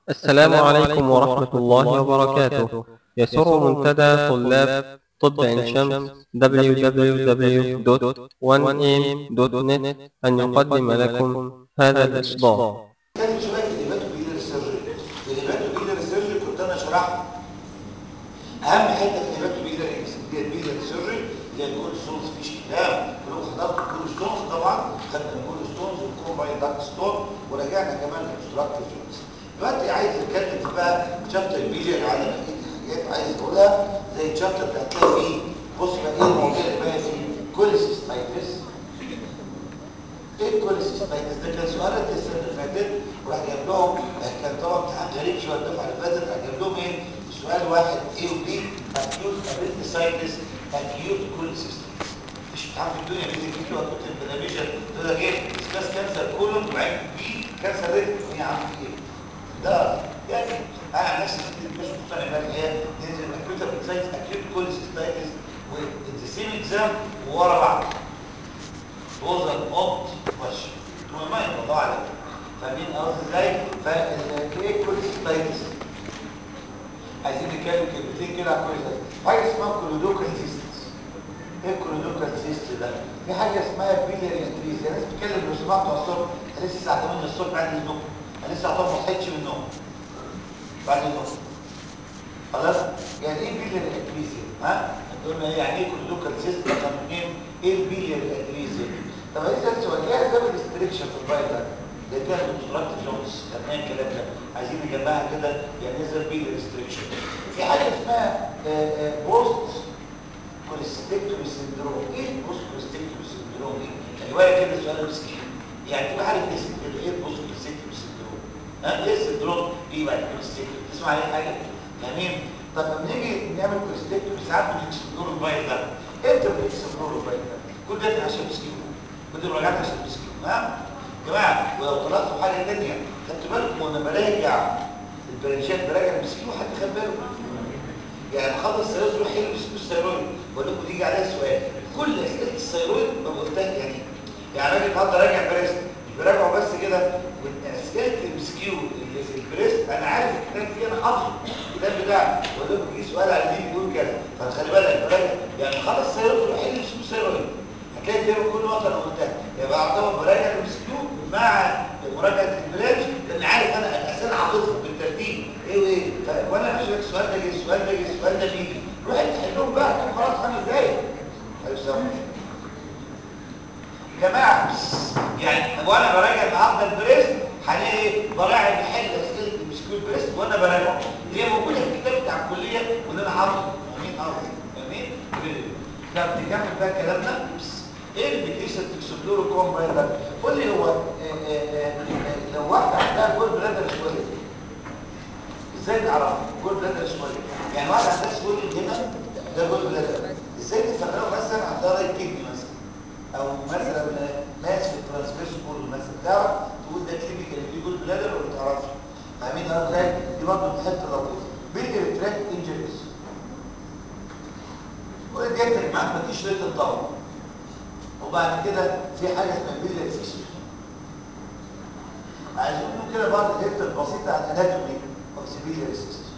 السلام عليكم ورحمة الله وبركاته يسر منتدى طلاب طب عين شمس www.1am.net أن يقدم لكم هذا الإصدار تاني شويه في الهيباتو بيلر سيرجري في الهيباتو بيلر سيرجري كنت انا شرحت اهم حته في الهيباتو بيلر اللي هي البيلر سيرجري اللي هي الجول ستونز مفيش كلام كلكم حضرتوا الجول ستونز طبعا خدنا الجول ستونز والكومباين داكت ستون ورجعنا كمان للابستراكتيف جونز دلوقتي عايز اتكلم في بقى شابتر البيلر على بقيه الحاجات عايز اقولها زي الشابتر اللي هتلاقي فيه بص بقى ايه المواضيع اللي بقى فيه كوليسيستايتس ايه الكوليسيستايتس ده كان سؤال السنه اللي فاتت وراح جايب لهم كان طبعا امتحان غريب شويه الدفعه اللي فاتت راح جايب لهم ايه سؤال واحد ايه وبي اكيوت ابيتسايتس اكيوت كوليسيستايتس مش امتحان في الدنيا بيجي فيه وقت البلاميشن تقول لك ايه سباس كانسر كولون وبعدين بي كانسر ريت يا عم في ايه ده يعني انا عن نفسي مش مقتنع بقى الحقيقه ننزل اكيوت ابيتسايتس اكيوت كوليسيستايتس وذا سيم اكزام ورا بعض was an opt question ما يطلع عليك فاهمين قصدي ازاي فالايه كوليستايتس عايزين نتكلم كلمتين كده عن كوليستايتس حاجه اسمها كولودوكال سيستس ايه الكولودوكال سيست ده في حاجه اسمها بيلياري اتريزيا الناس بتتكلم لو سمعتوا على الصبح أنا لسه الساعه 8 الصبح بعد النوم انا لسه عطاهم ما صحيتش من النوم بعد النوم خلاص يعني ايه بيلياري اتريزيا ها قلنا يعني ايه كولودوكال سيست رقم 2 ايه البيلياري اتريزيا طب اذا السؤال ايه اسباب الاستريكشن في الفايل ده ده كان كونستراكت جونز خدنا الكلام ده عايزين نجمعها كده يعني ايه بيل ريستريكشن في حاجه اسمها بوست كوليستيكتومي سندروم ايه البوست كوليستيكتومي سندروم دي يعني واقع كده سؤال مسكين يعني تبقى عارف اسم كده ايه البوست كوليستيكتومي سندروم ها ايه السندروم ايه بقى الكوليستيكتومي تسمع عليه حاجه فاهمين طب لما نيجي نعمل كوليستيكتومي ساعات بنكسبلور الفايل ده امتى بنكسبلور الفايل ده كل ده عشان مسكين كنت براجعت عشان مسكين ها جماعه ولو طلعت في حاجه ثانيه خدت بالكم وانا براجع البرانشات براجع المسكين وحد خد باله يعني خلص السيرويد روح يلبس السيرويد بقول لكم تيجي عليها سؤال كل اسئله السيرويد ببقى قلتها يعني يعني راجل النهارده راجع بريست مش براجعه بس كده اسئله المسكيو اللي في البريست انا عارف الكتاب فيه انا حافظه الكتاب بتاعي بقول لكم يجي سؤال على دي بيقول كذا فخلي بالك براجع يعني خلص السيرويد روح يلبس السيرويد هتلاقي فيها كل نقطه انا قلتها يبقى اعتبر براجع المسكيو مع مراجعه البلاد لان عارف انا الاسئله حافظهم بالترتيب ايه وايه وانا ماشي السؤال ده جه السؤال ده جه السؤال ده بيجي روح تحلهم بقى كان خلاص خمس دقايق يا جماعه يعني وانا براجع النهارده البريست هلاقي ايه براجع بحل اسئله المسكيو البريست وانا براجعه هي موجوده في الكتاب بتاع الكليه وان انا حافظه مين حافظ مين طب نكمل بقى كلامنا ايه الميكيشن تكسبلور كومباين ده قول لي هو آآ آآ لو واحده عندها جول بلادر شويه ازاي نعرف جول بلادر شويه يعني واحده عندها سويلنج هنا ده جول بلادر ازاي نفرقه مثلا عندها رايت كدني مثلا او مثلا ماس في الترانسفيرس بول مثلا تعرف تقول ده كلينيكال دي جول بلادر ولا ما تعرفش فاهمين انا ازاي دي برضه حته لطيفه بيلي تراك انجريز كل دي يفرق معاك ما تجيش ريت الطاوله وبعد كده في حاجه اسمها بيلر فيشر عايزين نقول كده بعض الحته البسيطه عن اناتومي اوف سيبيلر سيستم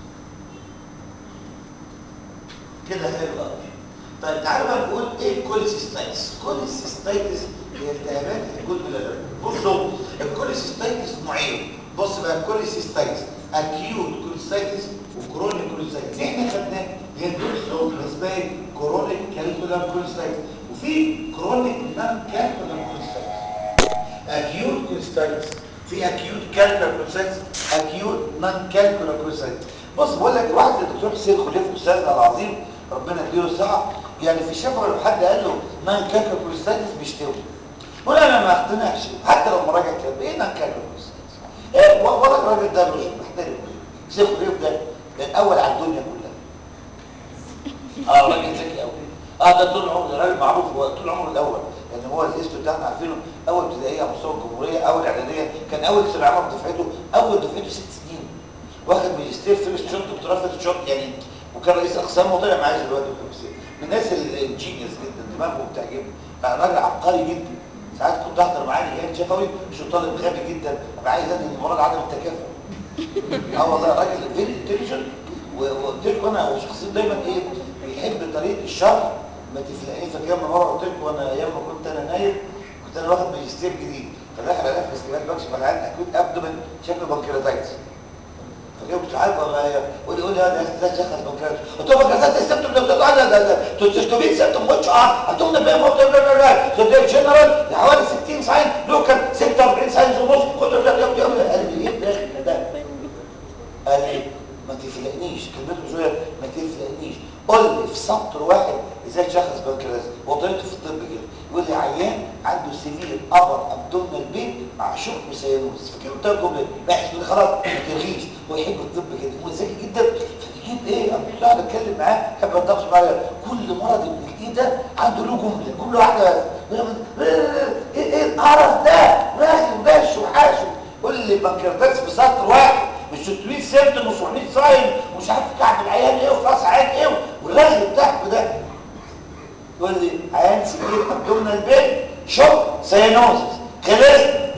كده حلو قوي طيب تعالوا بقى نقول ايه الكوليسيستايتس الكوليسيستايتس هي التهابات في الجول بلادر بصوا الكوليسيستايتس نوعين بص بقى الكوليسيستايتس اكيوت كوليسيستايتس وكرونيك كوليسيستايتس احنا خدناه هي الدول اسمها كرونيك كالكولار كوليسيستايتس وفي كرونيك نان كالكولار كوليستايتس اكيوت كوليستايتس في اكيوت كالكولار كوليستايتس اكيوت نان كالكولار كوليستايتس بص بقول لك واحد الدكتور حسين خليف استاذنا العظيم ربنا يديله الصحه يعني في شفره لو حد قال له نان كالكولار كوليستايتس بيشتوي بقول انا ما اقتنعش حتى لو مراجع كلام ايه نان كالكولار كوليستايتس ايه والله الراجل ده مش محترم شيخ خليف ده الاول على الدنيا كلها اه راجل ذكي قوي اه ده طول عمره راجل معروف هو طول عمره الاول لان هو الاسم بتاعنا عارفينه اول ابتدائيه على مستوى الجمهوريه اول اعداديه كان اول ثانويه عامه دفعته اول دفعته ست سنين واخد ماجستير فيرست شوت دكتوراه فيرست شوت يعني وكان رئيس اقسام وطلع معايا دلوقتي دكتور حسين من الناس الجينيوس جدا دماغه بتعجبني يعني راجل عبقري جدا ساعات كنت احضر معاه لجان شفوي مش طالب غبي جدا ابقى عايز انهي المباراه عدم التكافؤ اه والله راجل فيري انتليجنت وقلت لكم انا شخصيا دايما ايه بيحب طريقه الشرح ما تفلقني فاكر لما مره قلت لكم وانا ايام ما كنت انا نايم كنت انا واخد ماجستير جديد فداخل على في استقبال بكشف على عيان اكيد ابدومن شكله بنكرياتايتس فجاي مش عارف قول لي قول لي يا ازاي شخص بنكرياتايتس قلت له بنكرياتايتس السيمتوم ده بتطلع ده ده تستوبين سيمتوم ماتش اه هتقوم بيه موت لا لا لا ده جنرال حوالي 60 ساين لوكال 46 ساين ونص كنت قال لي ايه داخل ده قال لي ما تفلقنيش كلمته شويه ما تفلقنيش قول لي في سطر واحد ازاي تشخص بنكرياس هو طريقته في الطب كده يقول لي عيان عنده سيفير ابر ابدومينال بين مع شوك بسيانوس فاكر قلت لكم بحث يقول لي خلاص ما تلغيش هو يحب الطب كده هو ذكي جدا فبيجيب ايه انا كنت قاعد اتكلم معاه احب اتناقش معاه كل مرض ابن الايد ده عنده له جمله جمله واحده بس ايه ايه القرف ده راخي وده الشحاش قول لي بنكرياس في سطر واحد مش 600 سيمتوم و700 ساين ومش عارف كعب العيان ايه وفي راس عيان ايه والرغي بتاعك ده يقول لي عيان سبيل ابدومينال بين شوك سيانوزس خلصت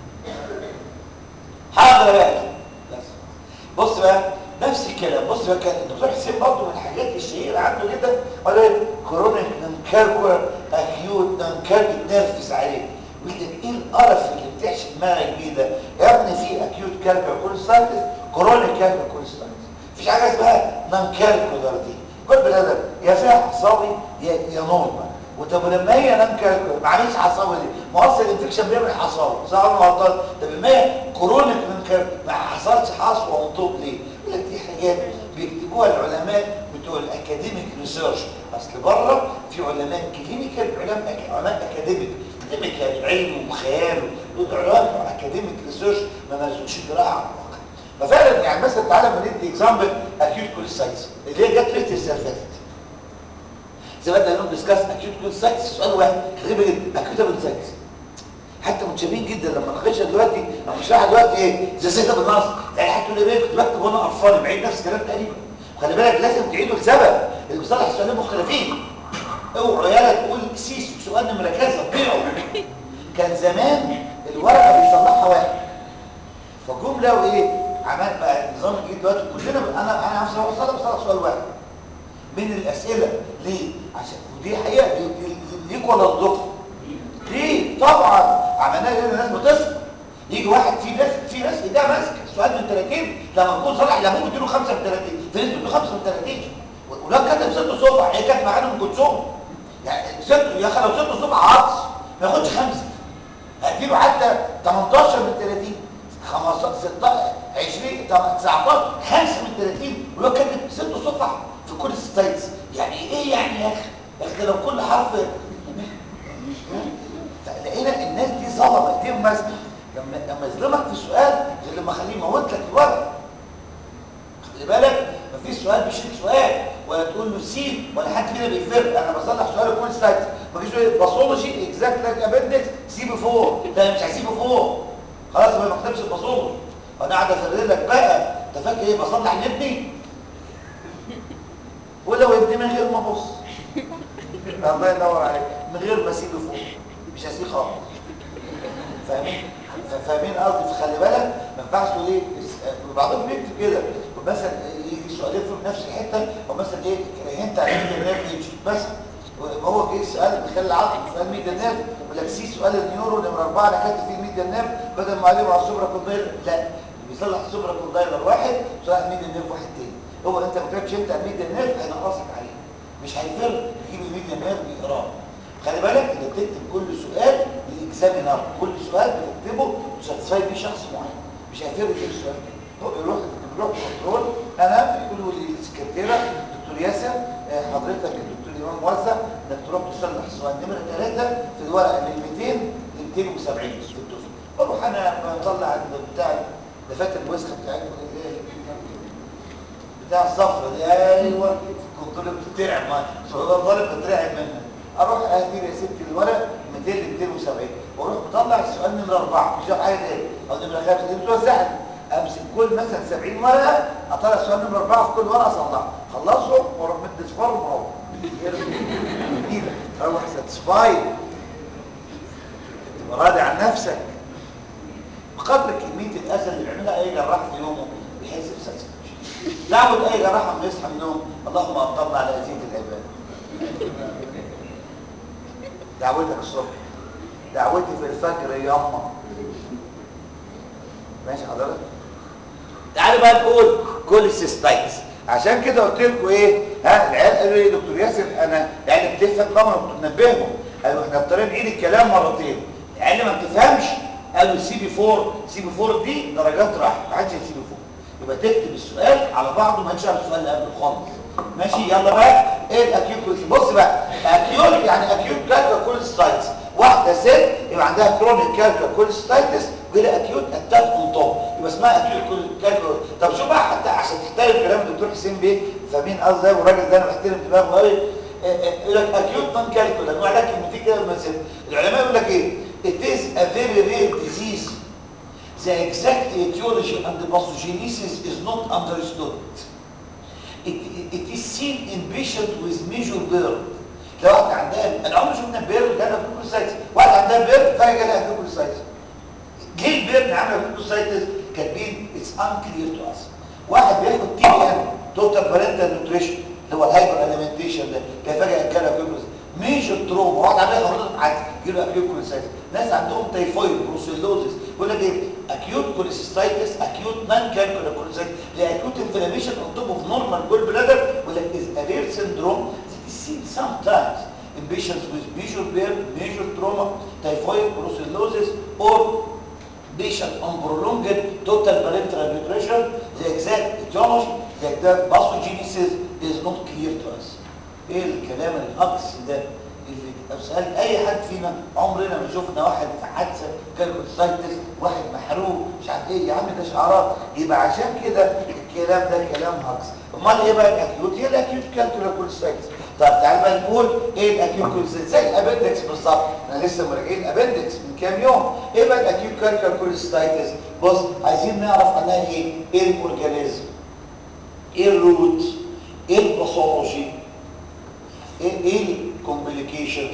حاضر يا باشا بس بص بقى نفس الكلام بص بقى كان الدكتور حسين برضه من الحاجات الشهيره عنده جدا قال ايه كورونيك نانكاركولار اكيوت نانكارك نيرفس عليه يقول لك ايه القرف اللي بتحشي دماغك بيه ده يا ابني في اكيوت كالكر كولستايتس كورونيك كالكر كولستايتس مفيش حاجه اسمها نانكاركولار دي كل بني يا فيها عصابي يا يا نورمال وطب ولما هي نانكاركولار معلش عصابي دي ما اصل الانفكشن بيعمل حصاوه صح ولا غلطان طب ما هي كورونيك نانكاركولار ما حصلش حصوه ومطوب ليه يقول لك دي حاجات بيكتبوها العلماء بتوع الاكاديميك ريسيرش اصل بره في علماء كلينيكال علماء علماء اكاديميك اكاديميك يعني علم وخيال علماء اكاديميك ريسيرش ما مارسوش الجراحه على الواقع ففعلا يعني مثلا تعالى ما ندي اكزامبل اكيوت كوليسايتس اللي هي جت ريت السيرفات زي ما قلنا ديسكاس اكيوت كوليسايتس سؤال واحد غريب جدا اكيوت كوليسايتس حتى متشابهين جدا لما ناقشها دلوقتي لما نشرحها دلوقتي ايه زي زيتا بالنص يعني حتى تقول لي كنت بكتب وانا قرفان بعيد نفس الكلام تقريبا خلي بالك لازم تعيده لسبب اللي بيصلح السؤالين مختلفين اوعوا يالا تقول سيس سؤال نمره كذا ضيعوا كان زمان الورقه بيصلحها واحد فجم لقوا ايه عمال بقى النظام الجديد دلوقتي كلنا بقى انا انا عاوز اوصل بصلح سؤال واحد من الاسئله ليه عشان ودي حقيقه دي, دي, دي ليك ولا الضغط ليه طبعا عملناها هنا الناس بتصل يجي واحد في ناس في ناس ايديها ماسكه السؤال من 30 لما تكون صالح لا ممكن تديله 35 في ناس بتديله 35 ولو كتب ست صفح هي كانت معانا ام كلثوم يعني ست يا اخي لو ست صفح عطس ما ياخدش خمسه هديله حتى 18 من 30 15 16 20 19 5 من 30 ولو كتب ست صفح في كل ستايلز يعني ايه يعني يا اخي يا اخي لو كل حرف فلقينا الناس دي ظلمه ايديهم ماسكه لما لما يظلمك في سؤال غير لما اخليه يموت لك الورق خلي بالك مفيش سؤال بيشيل سؤال ولا تقول له سي ولا حد فينا بيفر انا بصلح سؤال كل سلايد ما فيش باثولوجي اكزاكت لايك ابندكس سي بفور لا مش هسيبه فوق خلاص ما بكتبش الباثولوجي وانا قاعد افرر لك بقى انت فاكر ايه بصلح لابني ولو ابني من غير ما ابص الله ينور عليك من غير ما اسيبه فوق مش هسيبه خالص فاهمين فاهمين قصدي فخلي بالك ما ينفعش تقول ايه بعضهم بيكتب كده مثلا يجي سؤالين في نفس الحته ومثلا ايه انت على ميديا نيرف يجي مثلا ما هو جه سؤال بيخلي العقل سؤال ميديا نيرف يقول لك سي سؤال النيورو نمره اربعه انا كاتب فيه الميديا نيرف بدل ما عليه على السوبرا كوندايلر لا اللي بيصلح السوبرا كوندايلر واحد صلاح الميديا نيرف واحد تاني هو انت ما كتبتش انت الميديا نيرف هينقصك عليه مش هيفر يجيب الميديا نيرف يقراه خلي بالك انت بتكتب كل سؤال للاكزامينر كل سؤال بتكتبه تساتسفاي بيه شخص معين مش هيفر يجيب السؤال هو بيروح بيروح كنترول انا بيقولوا لي السكرتيره دكتور ياسر حضرتك الدكتور امام موزع انك تروح تصلح السؤال نمره ثلاثه في الورقه من 200 ل 270 في الدفعه بروح انا بطلع بتاع ده فاكر الوسخه بتاعتكم ايه بتاع الصفرة دي ايوه كنت بتترعب ما هو الطالب بترعب منها اروح اهدي يا ستي الورق 200 ل 270 واروح مطلع السؤال نمره 4 مش حاجه تاني او نمره 5 دي بتوزعها امسك كل مثلا 70 ورقه اطلع السؤال نمره 4 في كل ورقه اصلحها خلصهم واروح مدي صفار ومروح جديده اروح ساتسفايد تبقى راضي عن نفسك بقدر كميه الاسد اللي بيعملها اي جراح في يومه بيحس بسلسله دعوه اي جراح لما يصحى من النوم اللهم افضلنا على اذيه العباد دعوتك الصبح دعوتي في الفجر ياما ماشي حضرتك تعالوا بقى نقول كوليسيستايتس عشان كده قلت لكم ايه ها العيال قالوا لي يا دكتور ياسر انا يعني بتفهم طبعا كنت منبههم قالوا احنا اضطرينا نعيد الكلام مرتين العيال ما بتفهمش قالوا سي بي 4 سي بي 4 دي درجات راحت ما عادش سي بي 4 يبقى تكتب السؤال على بعضه ما تشرح السؤال اللي قبله خالص ماشي يلا بقى ايه الاكيوت كوليس بص بقى اكيوت يعني اكيوت كالكا كوليستايتس واحده ست يبقى عندها كرونيك كالكا كوليستايتس وهي اكيوت اتاك اون توب يبقى اسمها اكيوت كالكا طب شوف بقى حتى عشان تحترم كلام الدكتور حسين بيه فاهمين قصدي والراجل ده انا بحترم دماغه قوي يقول لك اكيوت نون كالكولا انواع لك كلمتين كده بالمناسبه العلماء يقول لك ايه it is a very rare disease the exact etiology and the pathogenesis is not understood it, it, it is seen in patient with major burn لو واحد عندها انا عمري شفنا بيرن جالها كولوسايتس واحد عندها بيرن فجاه جالها كولوسايتس ليه البيرن عامله كولوسايتس كاتبين اتس انكلير تو اس واحد بياخد تي بي ام توتال بارنتال نيوتريشن اللي هو الهايبر اليمنتيشن ده كان فجاه جالها كولوسايتس ميجر تروما واحد عاملها حضرتك عادي يجي له اكيوت كولوسايتس ناس عندهم تيفويد بروسيلوزيس يقول لك ايه اكيوت كوليسيستايتس اكيوت نان كالكولا كولوسايتس اكيوت انفلاميشن اون توب اوف نورمال جول بلادر يقول لك از ا رير سيندروم that is seen sometimes in patients with major burn, major trauma, typhoid, brucellosis, or patient on prolonged total parenteral nutrition, the exact etiology, the exact pathogenesis is not clear to us. ايه الكلام الهجص ده اللي لو سالت اي حد فينا عمرنا ما شفنا واحد في حادثه كالكولسايتس واحد محروق مش عارف ايه يا عم ده شعارات يبقى عشان كده الكلام ده كلام هجص امال ايه بقى الاكيوت هي الاكيوت كالكولا كولسايتس طب تعال بقى نقول ايه الاكيوت كولسايتس زي الابندكس بالظبط احنا لسه مراجعين الابندكس من كام يوم ايه بقى الاكيوت كالكولا كولسايتس بص عايزين نعرف عنها ايه ايه الاورجانيزم ايه الروت ايه الباثولوجي ايه ايه الكومبليكيشنز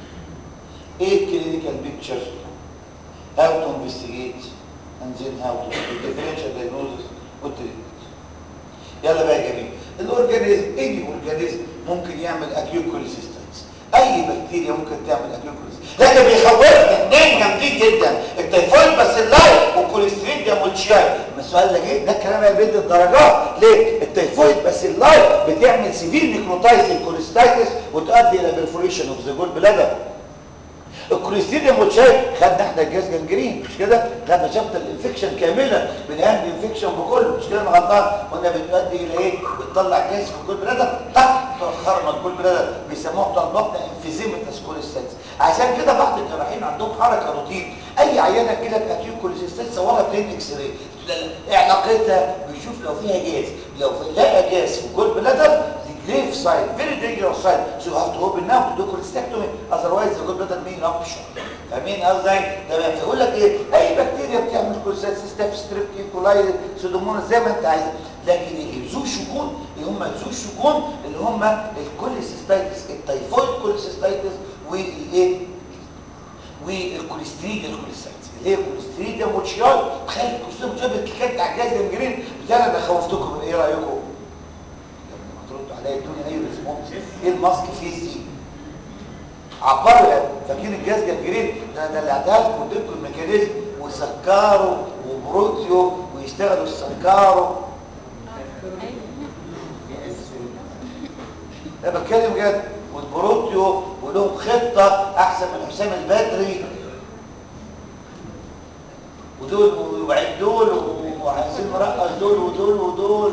ايه الكلينيكال بيكتشر how to investigate and then how to differential diagnosis والتريتمنت يلا بقى يا جميل الاورجانيزم اي اورجانيزم ممكن يعمل اكيوت كوليسيستايتس اي بكتيريا ممكن تعمل اكيوت كوليسيستايتس لكن بيخوفنا اثنين جامدين جدا التيفويد باسيلاي والكوليستريديوم والشاي ما السؤال اللي جه ده الكلام يا بنت الدرجات ليه التيفويد باسيلاي بتعمل سيفير نيكروتايزنج كوليستايتس وتؤدي الى بيرفوريشن اوف ذا جول بلادر الكوليستيريوم والشاي خدنا احنا الجهاز جنجرين مش كده خدنا شفت الانفكشن كامله بالهاند انفكشن بكله مش كده انا غلطان قلنا بتؤدي الى ايه بتطلع جهاز في الجول بلادر تحت تخرم الجول بلادر بيسموها بتوع البطن انفيزيمتاس كوليستايتس عشان كده بعض الجراحين عندهم حركه روتين اي عيانه كده باكيوت كوليستايتس صورها بلين اكس راي ايه علاقتها بيشوف لو فيها جاز لو لقى جاز في الجول بلادر grave side, very dangerous side. So you have to open now to do cholecystectomy. Otherwise the good bladder may rupture. فاهمين قصدي؟ تمام فيقول لك ايه؟ اي بكتيريا بتعمل كوليسيس ستاف ستريب كولاي سودوموناس زي ما انت عايز لكن اللي ذو شكون اللي هم ذو شكون اللي هم الكوليسيستايتس التيفويد كوليسيستايتس والايه؟ والكوليستريد الكوليستايتس اللي هي الكوليستريديوم والشيال تخلي الكوليستريديوم والشيال بالكلام بتاع الجهاز الجنجرين بتاعنا انا خوفتكم ايه رايكم؟ عليا ادوني اي ريسبونس ايه الماسك فيس دي عبروا فاكرين الجهاز جنجرين ده ده اللي اعتاد وديكم الميكانيزم وسكروا وبروتيو ويشتغلوا السكروا انا بتكلم جد والبروتيو ولهم خطه احسن من حسام البدري ودول وعيد دول وعايزين نرقص دول ودول ودول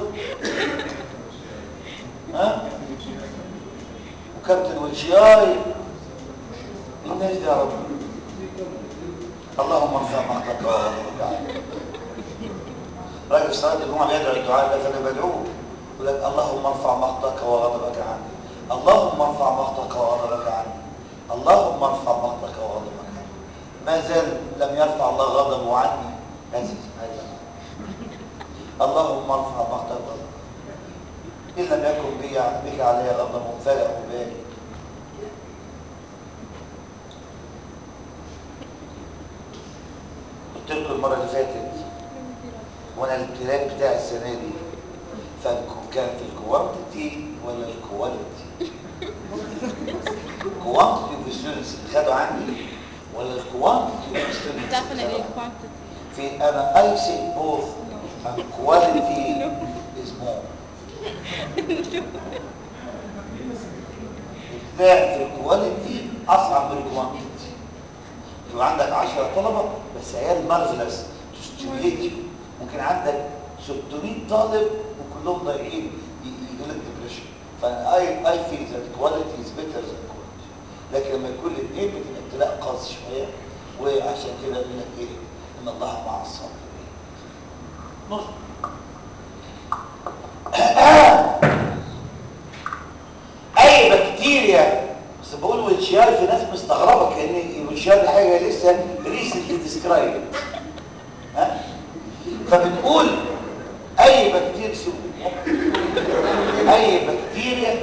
ها وكابتن وجياي الناس دي يا رب اللهم ارفع مقتك وغضبك عني راجل في صلاه الجمعه بيدعو الدعاء ده فانا بدعوه يقول لك اللهم ارفع مقتك وغضبك عني اللهم ارفع مقتك وغضبك عني اللهم ارفع مقتك وغضبك عني ما زال لم يرفع الله غضبه عني هذه هذا اللهم ارفع مقتك وغضبك إن لم يكن بي بك علي غضب فلا أبالي قلت لكم المرة اللي فاتت وانا الكلاب بتاع السنه دي فكانت الكوانتيتي ولا الكواليتي كوانتيتي اوف ستودنتس اللي خدوا عندي ولا الكوانتيتي اوف ستودنتس definitely quantity في انا اي سي بوث كواليتي از مور الابداع في الكواليتي اصعب من الكوانتيتي يبقى عندك 10 طلبه بس عيال مارفلس تستميليت ممكن عندك 600 طالب وكلهم ضايعين يجي لك ديبريشن فانا اي اي فيل ذات كواليتي از بيتر ذان كوانتيتي لكن لما يكون الاثنين بتبقى ابتلاء قاسي شويه وعشان كده بيقول لك ايه ان الله مع الصابرين نص اي بكتيريا بس بقول ويتشيال في ناس مستغربه كان ويتشيال دي حاجه لسه ريسنتلي ديسكرايب ها فبنقول اي بكتيريا اي بكتيريا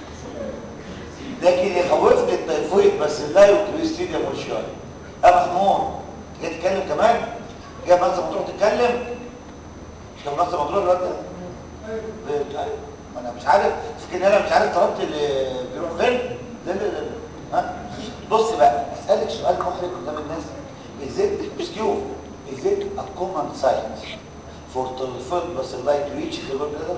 لكن يخوفني التيفويد بس اللايو كريستيديا ويتشيال يا محمود جاي تتكلم كمان جاي مرسى مطروح تتكلم مش كان مرسى مطروح الوقت ده طيب ما انا مش عارف فكرة انا مش عارف طلبت اللي بيروح فين لا لا لا ها بص بقى اسالك سؤال محرج قدام الناس is it excuse is it a common sight for telephone بس اللايت ريتش في الويب ده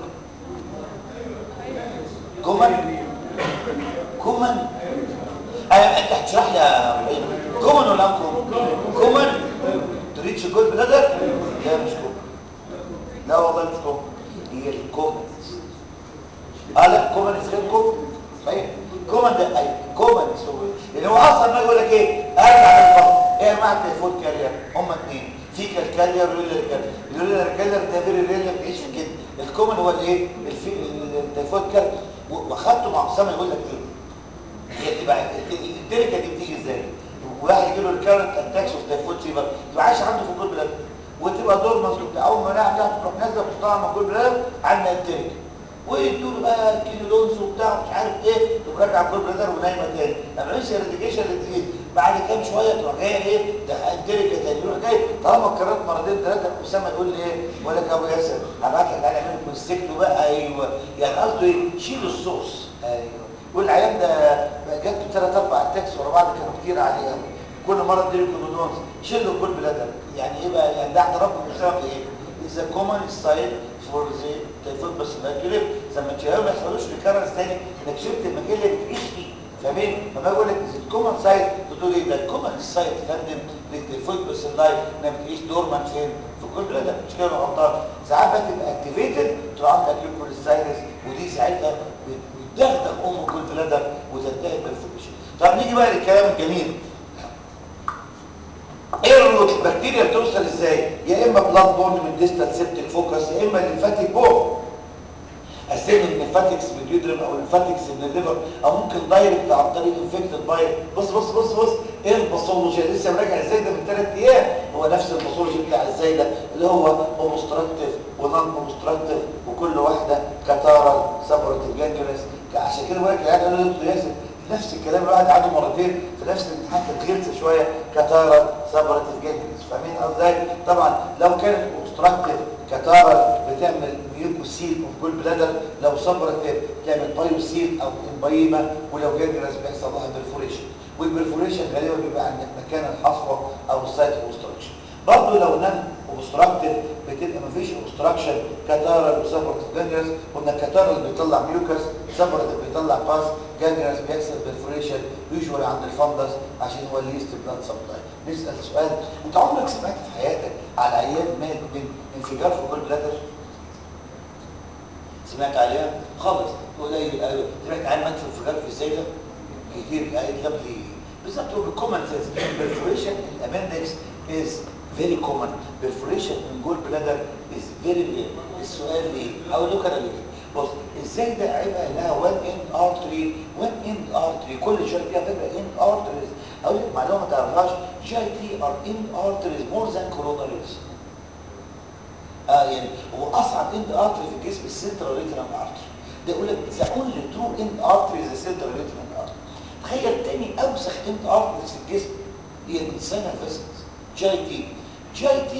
common common انا انت هتشرح لي يا ابراهيم common ولا common common تريتش جول بلادر لا مش common لا والله مش common هي الكومن اه لا كومن غير كومن صحيح كومن ده اي كومن اللي هو اصلا ما يقول لك ايه ارجع للفصل ايه يا جماعه التليفون كارير هم اثنين فيكال كارير ويولر كارير اليولر كارير ده فيري ريل بيعيش في كده الكومن هو الايه التليفون كارير واخدته مع اسامه يقول لك ايه هي بتبقى الدرجه دي بتيجي ازاي واحد يجي له الكارنت اتاكس اوف تايفود فيبر تبقى عايش عنده في كل بلاد وتبقى دورمنت وبتاع اول ما نعم تحت تروح نازله تحطها مع كل بلاد عندنا الدرجه ويدوا له بقى كيلونز وبتاع ومش عارف ايه تقوم راجع كل بلادر ونايمه تاني ما بيعملش ريديكيشن للديزيز بعد كام شويه تروح جايه ايه ده الدرجه تاني يروح جاي طالما اتكررت مرتين ثلاثه اسامه يقول لي ايه ولا لك ابو ياسر هبعت لك انا اعمل كونسكت بقى ايوه يعني قصده ايه شيل الصوص ايوه والعيان ده جات له ثلاث اربع اتاكس ورا بعض كانوا كتير عليه قوي كل مره اديله كلودونز شيل له كل بلادر يعني ايه بقى يعني ده اعتراف بالسبب ايه اذا كومن ستايل فور ذا تليفون بس ما يجرب زي ما تشيله ما يحصلوش ريكارنس تاني انك شلت المكان اللي بتعيش فيه فاهمين لما يقول لك الكومن سايت تقول ايه ده الكومن سايت يا فندم للتليفون بس اللايف انها بتعيش دورمان فين في كل بلاد مش كده غلطان ساعات بقى تبقى اكتيفيتد تروح عندك ليوكوليستايتس ودي ساعتها بتدغدغ ام كل بلادر وتنتهي بالفوكشن طب نيجي بقى للكلام الجميل ايه الروت البكتيريا بتوصل ازاي يا اما بلاد بورن من ديستال سيبتيك فوكس يا اما ليمفاتيك بورن اسمي الليمفاتكس من اليودرم او الليمفاتكس من الليفر او ممكن دايركت عن طريق انفكتد بايت بص بص بص بص ايه الباثولوجي لسه مراجع ازاي ده من ثلاث ايام هو نفس الباثولوجي بتاع ازاي ده اللي هو اوبستراكتيف ونون اوبستراكتيف وكل واحده كتارال سبرتيف جانجلس عشان كده بقول لك العيال قالوا لي ياسر نفس الكلام الواحد عنده مرتين في نفس الامتحان كانت غلسه شويه كتارا سبرتيف جانجلس فاهمين ازاي طبعا لو كانت اوبستراكتيف كتارا بتعمل ميوكوسيل اوف كل بلادر لو سبرتيف بتعمل بايوسيل او امبايما ولو جانجلس بيحصل لها برفوريشن والبرفوريشن غالبا بيبقى عند مكان الحصوه او السايت اوبستراكشن برضه لو نام اوبستراكتيف بتبقى مفيش اوبستراكشن كتارا وسبرتيف جانجلس قلنا كتارا اللي بيطلع ميوكس سبرتيف بيطلع باس جانجرس بيحصل برفوريشن يوجوالي عند الفندس عشان هو الليست بلاد سبلاي نسال سؤال انت عمرك سمعت في حياتك على عيان مات من انفجار في كل بلادر سمعت عليها خالص قليل قوي سمعت عن مات في انفجار في الزايده كتير قاعد جاب لي بالظبط هو بالكومن سنس برفوريشن الابندكس از فيري كومن برفوريشن من جول بلادر از فيري رير السؤال ليه اقول لك انا ليه بص ازاي ده هيبقى لها وان اند ارتري وان اند ارتري كل جاي فيها فكره اند ارتريز اقول لك معلومه ما تعرفهاش جاي تي ار اند ارتريز مور ذان كوروناريز اه يعني هو اصعب اند ارتري في الجسم السنترال ريتنال ارتري ده يقول لك ذا اونلي ترو اند ارتري ذا سنترال ريتنال ارتري تخيل تاني اوسخ اند ارتريز في الجسم هي الانسانال فيسلز جاي تي جاي تي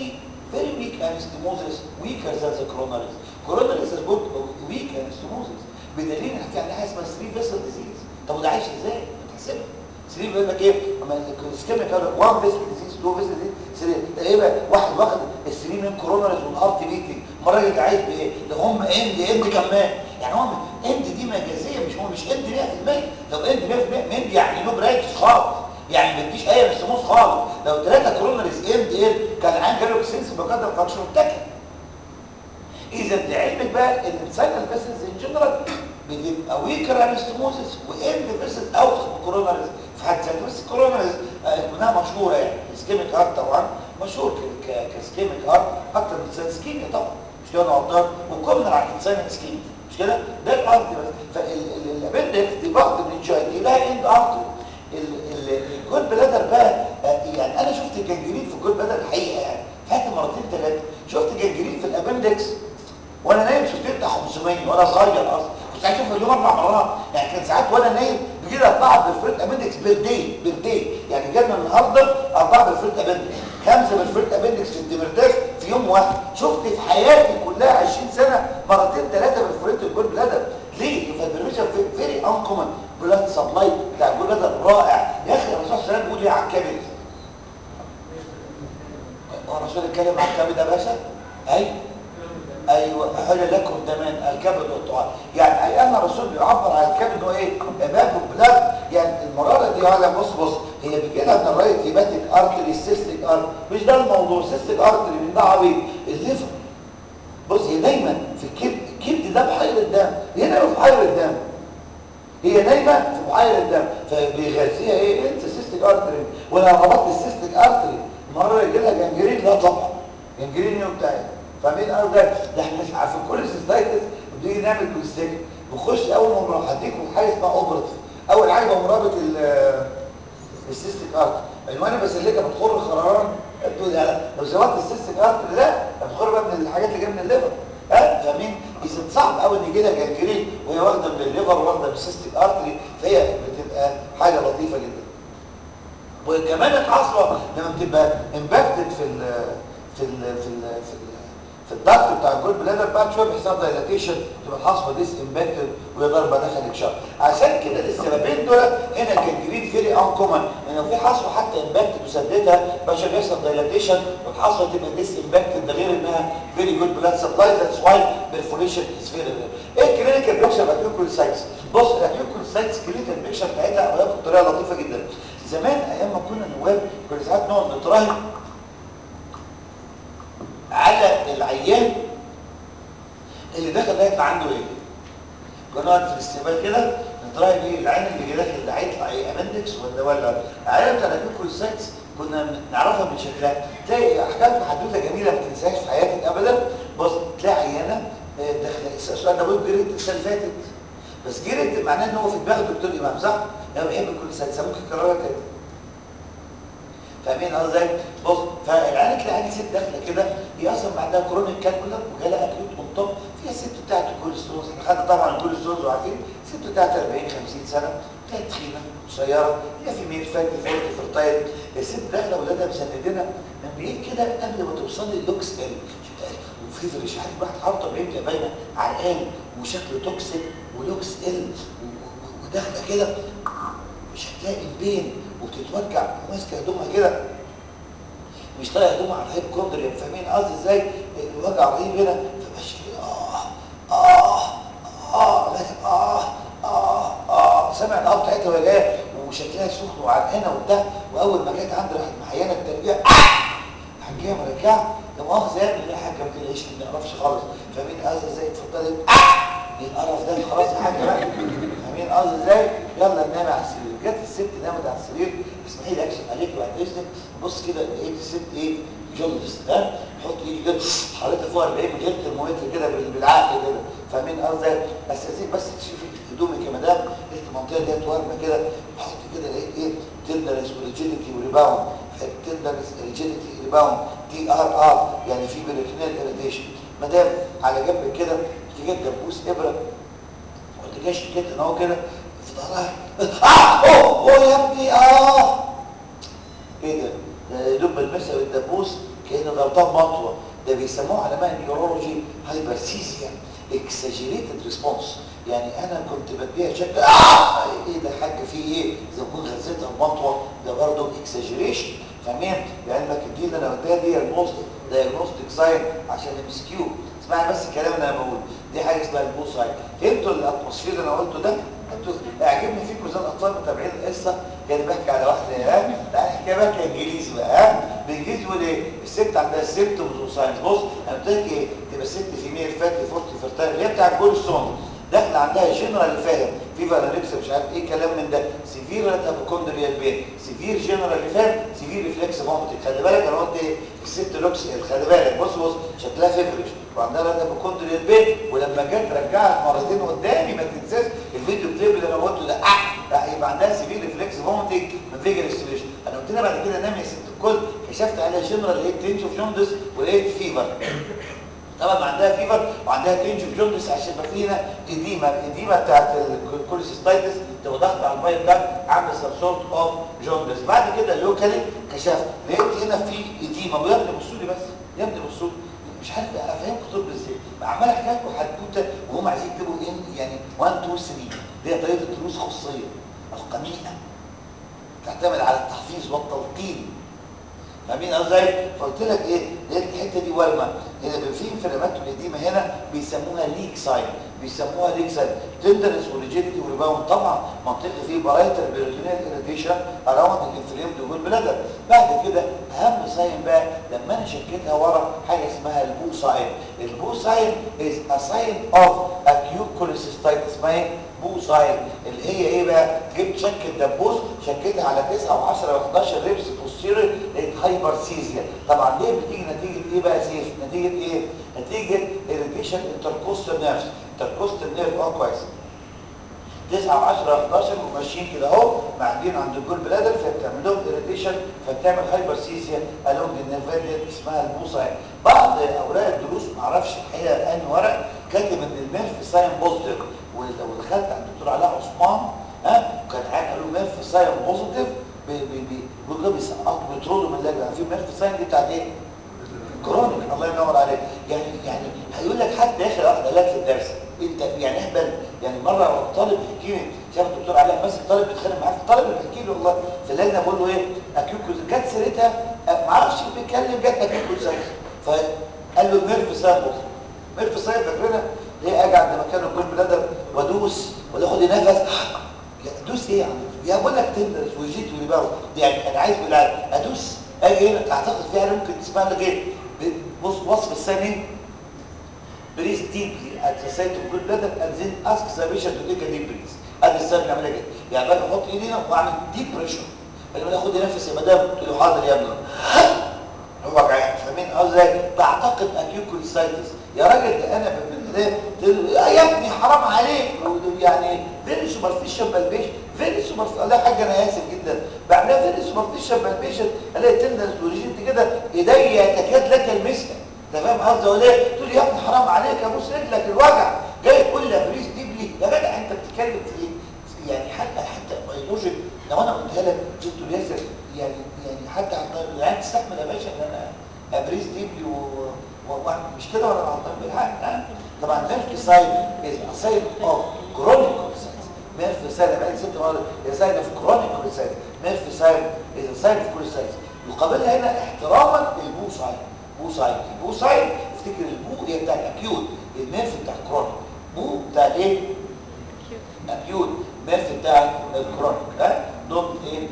very weak anastomosis weaker than the coronaries coronaries is good weak anastomosis بدليل ان كان حاجه اسمها 3 فيسل ديزيز طب وده عايش ازاي؟ ما تحسبها 3 بيقول لك ايه؟ اما السكيميك قال لك 1 فيسل ديزيز 2 فيسل ديزيز 3 ده ايه بقى؟ واحد واخد ال 3 من كوروناريز والارت بيتنج المره اللي عايز بايه؟ ده هم اند اند كمان يعني هم اند دي مجازيه مش هو مش اند 100% لو اند 100% اند يعني له برانش خالص يعني ما تديش اي رسموس خالص لو ثلاثه كوروناريز اند اند كان عن جاله سنس بقدر فانكشن متكل اذا لعلمك بقى ان الساينال فيسلز ان جنرال بتبقى ويكر انستموزس واند فيسلز اوت كوروناريز في حد ذاته بس كوروناريز منها مشهوره يعني السكيميك هارت طبعا مشهور كسكيميك هارت اكتر من سكيميا طبعا مش كده نقطات وكومنر على الانسان سكيميا مش كده ده الارض بس فالابندكس دي بعض من الجاي لها اند ارتري الجول بلادر بقى يعني انا شفت جنجرين في الجول بلادر الحقيقه يعني فات مرتين ثلاثه شفت جنجرين في الابندكس وانا نايم شفت بتاع 500 وانا صغير اصلا كنت عايز اشوف اليوم اربع مرات يعني كان ساعات وانا نايم بيجي اربعه بالفريت ابندكس بالدي بالدي يعني جالنا النهارده اربعه بالفريت ابندكس خمسه بالفريت ابندكس في الدمرداش في يوم واحد شفت في حياتي كلها 20 سنه مرتين ثلاثه بالفريت الجول بلادر ليه؟ فالبرميشن فيري انكومن بلاد سبلاي بتاع الجول بلادر رائع يا اخي الرسول صلى الله عليه وسلم بيقول ايه على الكبد؟ هو الرسول اتكلم على الكبد يا باشا؟ ايوه ايوه حل لكم دمان الكبد والطعام يعني ايام الرسول بيعبر عن الكبد هو ايه باب البلاد يعني المراره دي هذا بص بص هي بيجي لها من الرايت هيباتيك ارتري سيستيك ارتري مش ده الموضوع سيستيك ارتري من ده عبيط الليفر بص هي دايما في الكبد الكبد ده بحيره الدم هنا في بحيره الدم هي دايما في بحيره الدم فبيغذيها ايه انت سيستيك ارتري ولا ربطت السيستيك ارتري مره يجي لها جنجرين لا طبعا جنجرين ايه بتاعي فاهمين قالوا ده ده احنا عارفين كل سيستايتس بنيجي نعمل كوليستيك بنخش اول ما هديكم حاجه اسمها اوبرت اول حاجه بقوم رابط السيستيك ارت عنواني بسلكها بتخر خراران تقول لا لو زودت السيستيك ارت لا بتخر بقى من الحاجات اللي جايه من الليفر ها فاهمين اذا صعب قوي ان يجي لها جنجرين وهي واخده من الليفر واخده من السيستيك ارتري فهي بتبقى حاجه لطيفه جدا وكمان الحصوه لما بتبقى امباكتد في ال في ال في ال في ال في الضغط بتاع الجول بلادر بعد شويه بيحصل دايلاتيشن تبقى الحصوه ديس امباكتد وهي ضربه داخل الشهر عشان كده السببين دول هنا الجنجرين فيري ان كومن ان لو في حصوه حتى امباكتد وسدتها باشا بيحصل دايلاتيشن والحصوه تبقى ديس امباكتد ده غير انها فيري جود بلاد سبلاي ذاتس واي بيرفوريشن از فيري ايه الكلينيكال بيكشر الاكيوكوليسايتس بص الاكيوكوليسايتس كلينيكال بيكشر بتاعتها عملها بطريقه لطيفه جدا زمان ايام ما كنا نواب كنا ساعات نقعد نتراهن على العيان اللي داخل ده يطلع عنده ايه كنا نقعد في الاستقبال كده نتراهن ايه العين اللي داخل ده هيطلع ايه امندكس ولا ولا العيان بتاع الكوليسايتس كنا نعرفها من شكلها تلاقي احكام حدوته جميله ما تنساهاش في حياتك ابدا بص تلاقي عيانه داخله السؤال ده بيقول جريت السنه اللي فاتت بس جريت معناه ان هو في دماغ الدكتور امام صح؟ انا بحب الكوليسايتس ممكن اكررها تاني فاهمين قصدي ازاي؟ بص فالعيال تلاقي عندي ست داخله كده هي اصلا بعدها كرونيك كالكولر وجالها اكيوت اون توب فيها الست بتاعت الكوليسترول احنا خدنا طبعا الكوليسترول وعارفين الست بتاعت 40 50 سنه كانت تخينه قصيره هي في ميل فات فولت فرتايل الست داخله ولادها مسندينها من بعيد كده قبل ما توصل لي اللوكس ال وفيفرش عارف واحد حاطه بعين باينه عرقان وشكله توكسيك ولوكس ال وداخله كده مش هتلاقي البين وبتتوجع وماسكه هدومها كده مش طايقه هدومها على الهيب كوندريا فاهمين قصدي ازاي الوجع رهيب هنا فماشي كده اه اه اه لازم اه اه اه سامع الاب بتاعتها وهي جايه وشكلها سخن وعرقانه وبتاع واول ما جت عندي راحت محيانه التربيه راحت جايه مرجعه لا مؤاخذه يا ابني لا حاجه ما تلاقيش ما نعرفش خالص فاهمين قصدي ازاي اتفضلي ايه القرف ده خلاص يا حاجه بقى فاهمين قصدي ازاي يلا ننام على السرير جت الست نامت على السرير اسمحي لي اكشف عليك بعد اذنك بص كده لقيت الست ايه جلس ها حط ايدي كده حريتها فوق 40 من غير ترمومتر كده بالعقل كده فاهمين قصدي استاذنك بس تشوفي هدومك يا مدام لقيت المنطقه ديت ورمه كده حط كده لقيت ايه تندرس وريجيديتي وريباوند تندرس ريجيديتي ريباوند دي ار ار يعني في بريتونيال اريتيشن مدام على جنب كده جيت دبوس ابره قلت جاي شكيت ان هو كده في ظهرها اه اوه اوه يا ابني اه ايه ده ده يا دوب بلمسها بالدبوس كأن ضربتها بمطوه ده بيسموه علماء النيورولوجي هايبرسيزيا اكساجيريتد ريسبونس يعني انا كنت بديها شكل آه ايه ده حاج فيه ايه اذا كنت غزيتها بمطوه ده برضه اكساجيريشن فاهمين لعلمك الدي اللي انا بديها دي الموست دايجنوستيك ساين عشان ام اس كيو اسمعي بس الكلام اللي انا بقوله دي حاجه اسمها البو ساين فهمتوا الاتموسفير اللي انا قلته ده انتوا اعجبني فيكم زي الاطفال متابعين القصه كان بحكي على واحده ها تعالى احكي بقى كانجليزي بقى ها بالانجليزي بيقول ايه الست عندها سيمتومز وساينز بص انا قلت لك ايه تبقى ست فيميل فاتي فورتي فيرتايل اللي هي بتاع الجول ستون داخله عندها جنرال فاهم فيفر انكس مش عارف ايه كلام من ده سيفير هيبوكوندريال بين سيفير جنرال فاهم سيفير ريفلكس فوميتنج خلي بالك انا قلت ايه الست لوكس خلي بالك بص بص شكلها فيفرش وعندها هيبوكوندريال بين ولما جت رجعت مرتين قدامي ما تنساش الفيديو كليب اللي انا قلته ده اه يبقى عندها سيفير ريفلكس فوميتنج من فيجر ستيميشن انا قلت لها بعد كده نام يا ست الكل كشفت عليها جنرال لقيت تنج اوف جوندس ولقيت فيفر طبعا عندها فيفر وعندها تنج اوف جوندس عشان يبقى فينا اديمه الاديمه بتاعت الكوليسيستايتس تبقى ضغط على الميه ده عامل سبسورت اوف جوندس بعد كده اللوكالي كشفت لقيت هنا في اديمه ويا ابني بصوا لي بس يا ابني بصوا مش عارف افهمكم طب ازاي عمال احكي لكم حدوته وهم عايزين يكتبوا ان يعني 1 2 3 دي طريقه دروس خصوصيه القميئه تعتمد على التحفيظ والتلقين فاهمين ازاي فقلت لك ايه لقيت الحته دي ورمه هنا في انفلامات القديمه هنا بيسموها ليك ساين بيسموها ليك ساين تندرس وريجيديتي وريباوند طبعا منطقه فيه برايتر بيروتينيال اريتيشن اراوند الانفلامد وجود بلادر بعد كده اهم ساين بقى لما انا شكيتها ورا حاجه اسمها البو ساين البو ساين از ا ساين اوف اكيوت كوليسيستايتس اسمها ايه بو ساين اللي هي ايه بقى جبت شك الدبوس شكيتها على 9 و10 و11 ريبس بوستيريور لقيت هايبرسيزيا طبعا ليه بتيجي نتيجه ايه بقى سيف نتيجه ايه نتيجه اريتيشن انتركوستال نيرفز انتركوستال نيرف اه كويس 9 و10 و11 وماشيين كده اهو معديين عند الجول بلادر فبتعمل لهم اريتيشن فبتعمل هايبرسيزيا الونج النيرفات دي اسمها البوساين بعض اوراق الدروس ما اعرفش الحقيقه انهي ورق كاتب ان الميرف ساين بوزيتيف ولو دخلت عند الدكتور علاء عثمان ها كان عاد قالوا ميرف ساين بوزيتيف بيقولوا ده بيسقطوا بيطردوا من اللجنه في ميرف ساين دي بتاعت ايه؟ كرونيك الله ينور عليك يعني يعني هيقول لك حد داخل واحد قال لك في الدرس انت يعني اهبل يعني مره طالب بيحكي لي شاف الدكتور علاء ماسك طالب بيتخانق معاه الطالب بيحكي له والله في اللجنه بقول له ايه اكيوكو جت سيرتها ما اعرفش بيتكلم جت اكيوكو ساينس فقال له ميرف ساين بوزيتيف ميرف ساين فاكرينها ليه اجي عند مكان الجول بلادر وادوس ولا اخد نفس ادوس ايه يا عم يا بقول لك تندرس وجيت وريباوند يعني انا عايز بالعقل ادوس اجي هنا تعتقد فيها ممكن تسمع لك ايه بص وصف الثاني بريس ديبلي at the site of good bladder and then ask the patient to take a deep breath ادي السبب نعملها كده يعني باجي احط ايدي هنا واعمل ديب بريشر لما اخد نفس يا مدام قلت له حاضر يا ابني هو وجعان فاهمين ازاي تعتقد اكيوكوليسايتس يا راجل ده انا يا ابني حرام عليك يعني فيري سوبرفيشال بالبيشن فيري سوبرفيشال لا حاجه انا اسف جدا بعملها فيري سوبرفيشال بالبيشن الاقي تندنس وريجنت كده ايديا تكاد لا تلمسها انت فاهم قصدي ولا ايه تقول لي يا ابني حرام عليك ابوس رجلك الوجع جاي تقول لي يا بريس ديبلي يا جدع انت بتتكلم في ايه يعني حتى حتى بيولوجيك لو انا قلتها لك دكتور ياسر يعني يعني حتى يعني تستحمل يا باشا ان انا ابريس ديبلي و واعمل مش كده ولا غلطان بالحق ها طبعا ميرف سايد از سايد اوف كرونيك كوليسايتس ميرف سايد بقى ست مرات هي سايد اوف كرونيك كوليسايتس ميرف سايد از سايد اوف كوليسايتس يقابلها هنا احتراما البو سايد بو سايد البو سايد افتكر البو هي بتاع الاكيوت الميرف بتاع الكرونيك بو بتاع ايه اكيوت ميرف بتاع الكرونيك ها دول ايه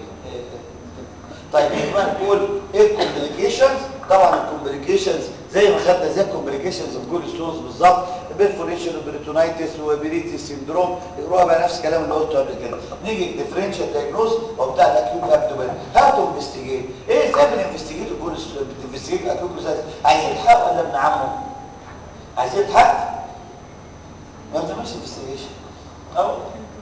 طيب نيجي بقى نقول ايه الكومبليكيشنز طبعا الكومبليكيشنز زي ما خدنا زي الكومبليكيشنز اوف جول ستونز بالظبط بيرفوريشن وبريتونايتس وبريتي سيندروم يقروها بقى نفس الكلام اللي قلته قبل كده نيجي ديفرنشال دايجنوز وبتاع الاكيوت ابدومين هاو تو انفستيجيت ايه ازاي بننفستيجيت الجول بتنفستيجيت اكيوت كوزاز عايزين الحق ولا ابن عمه عايزين الحق ما بنعملش انفستيجيشن اهو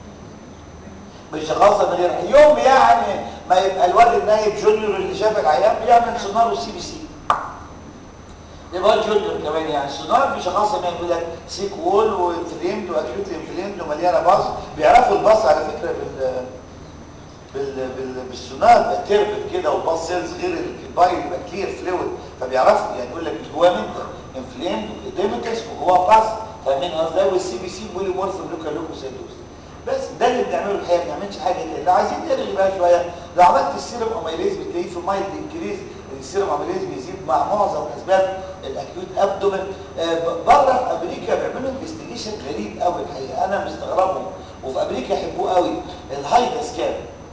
مش خاصه من غير يوم يعني ما يبقى الواد النايب جونيور اللي شاف العيان بيعمل سونار والسي بي سي يبقى جونيور كمان يعني السونار مش خاصه ما يقول لك سيك وول وانفليمد واكيوت انفليمد ومليانه باص بيعرفوا الباص على فكره بال بال بال بالسونار بتربط كده وباص سيلز غير البايل يبقى كلير فلويد فبيعرفوا يعني يقول لك جواه منت انفليمد وديمتس وجواه باس فاهمين قصدي والسي بي سي بولي مورف لوكال لوكوسيدوز بس ده اللي بنعمله الحقيقه ما بنعملش حاجه تاني لو عايزين نلغي بقى شويه لو عملت السيرم اميليز بتلاقيه في مايلد انكريز السيرم اميليز بيزيد مع معظم اسباب الاكيوت ابدومن بره في امريكا بيعملوا انفستيجيشن غريب قوي الحقيقه انا مستغربهم وفي امريكا يحبوه قوي الهايدا سكان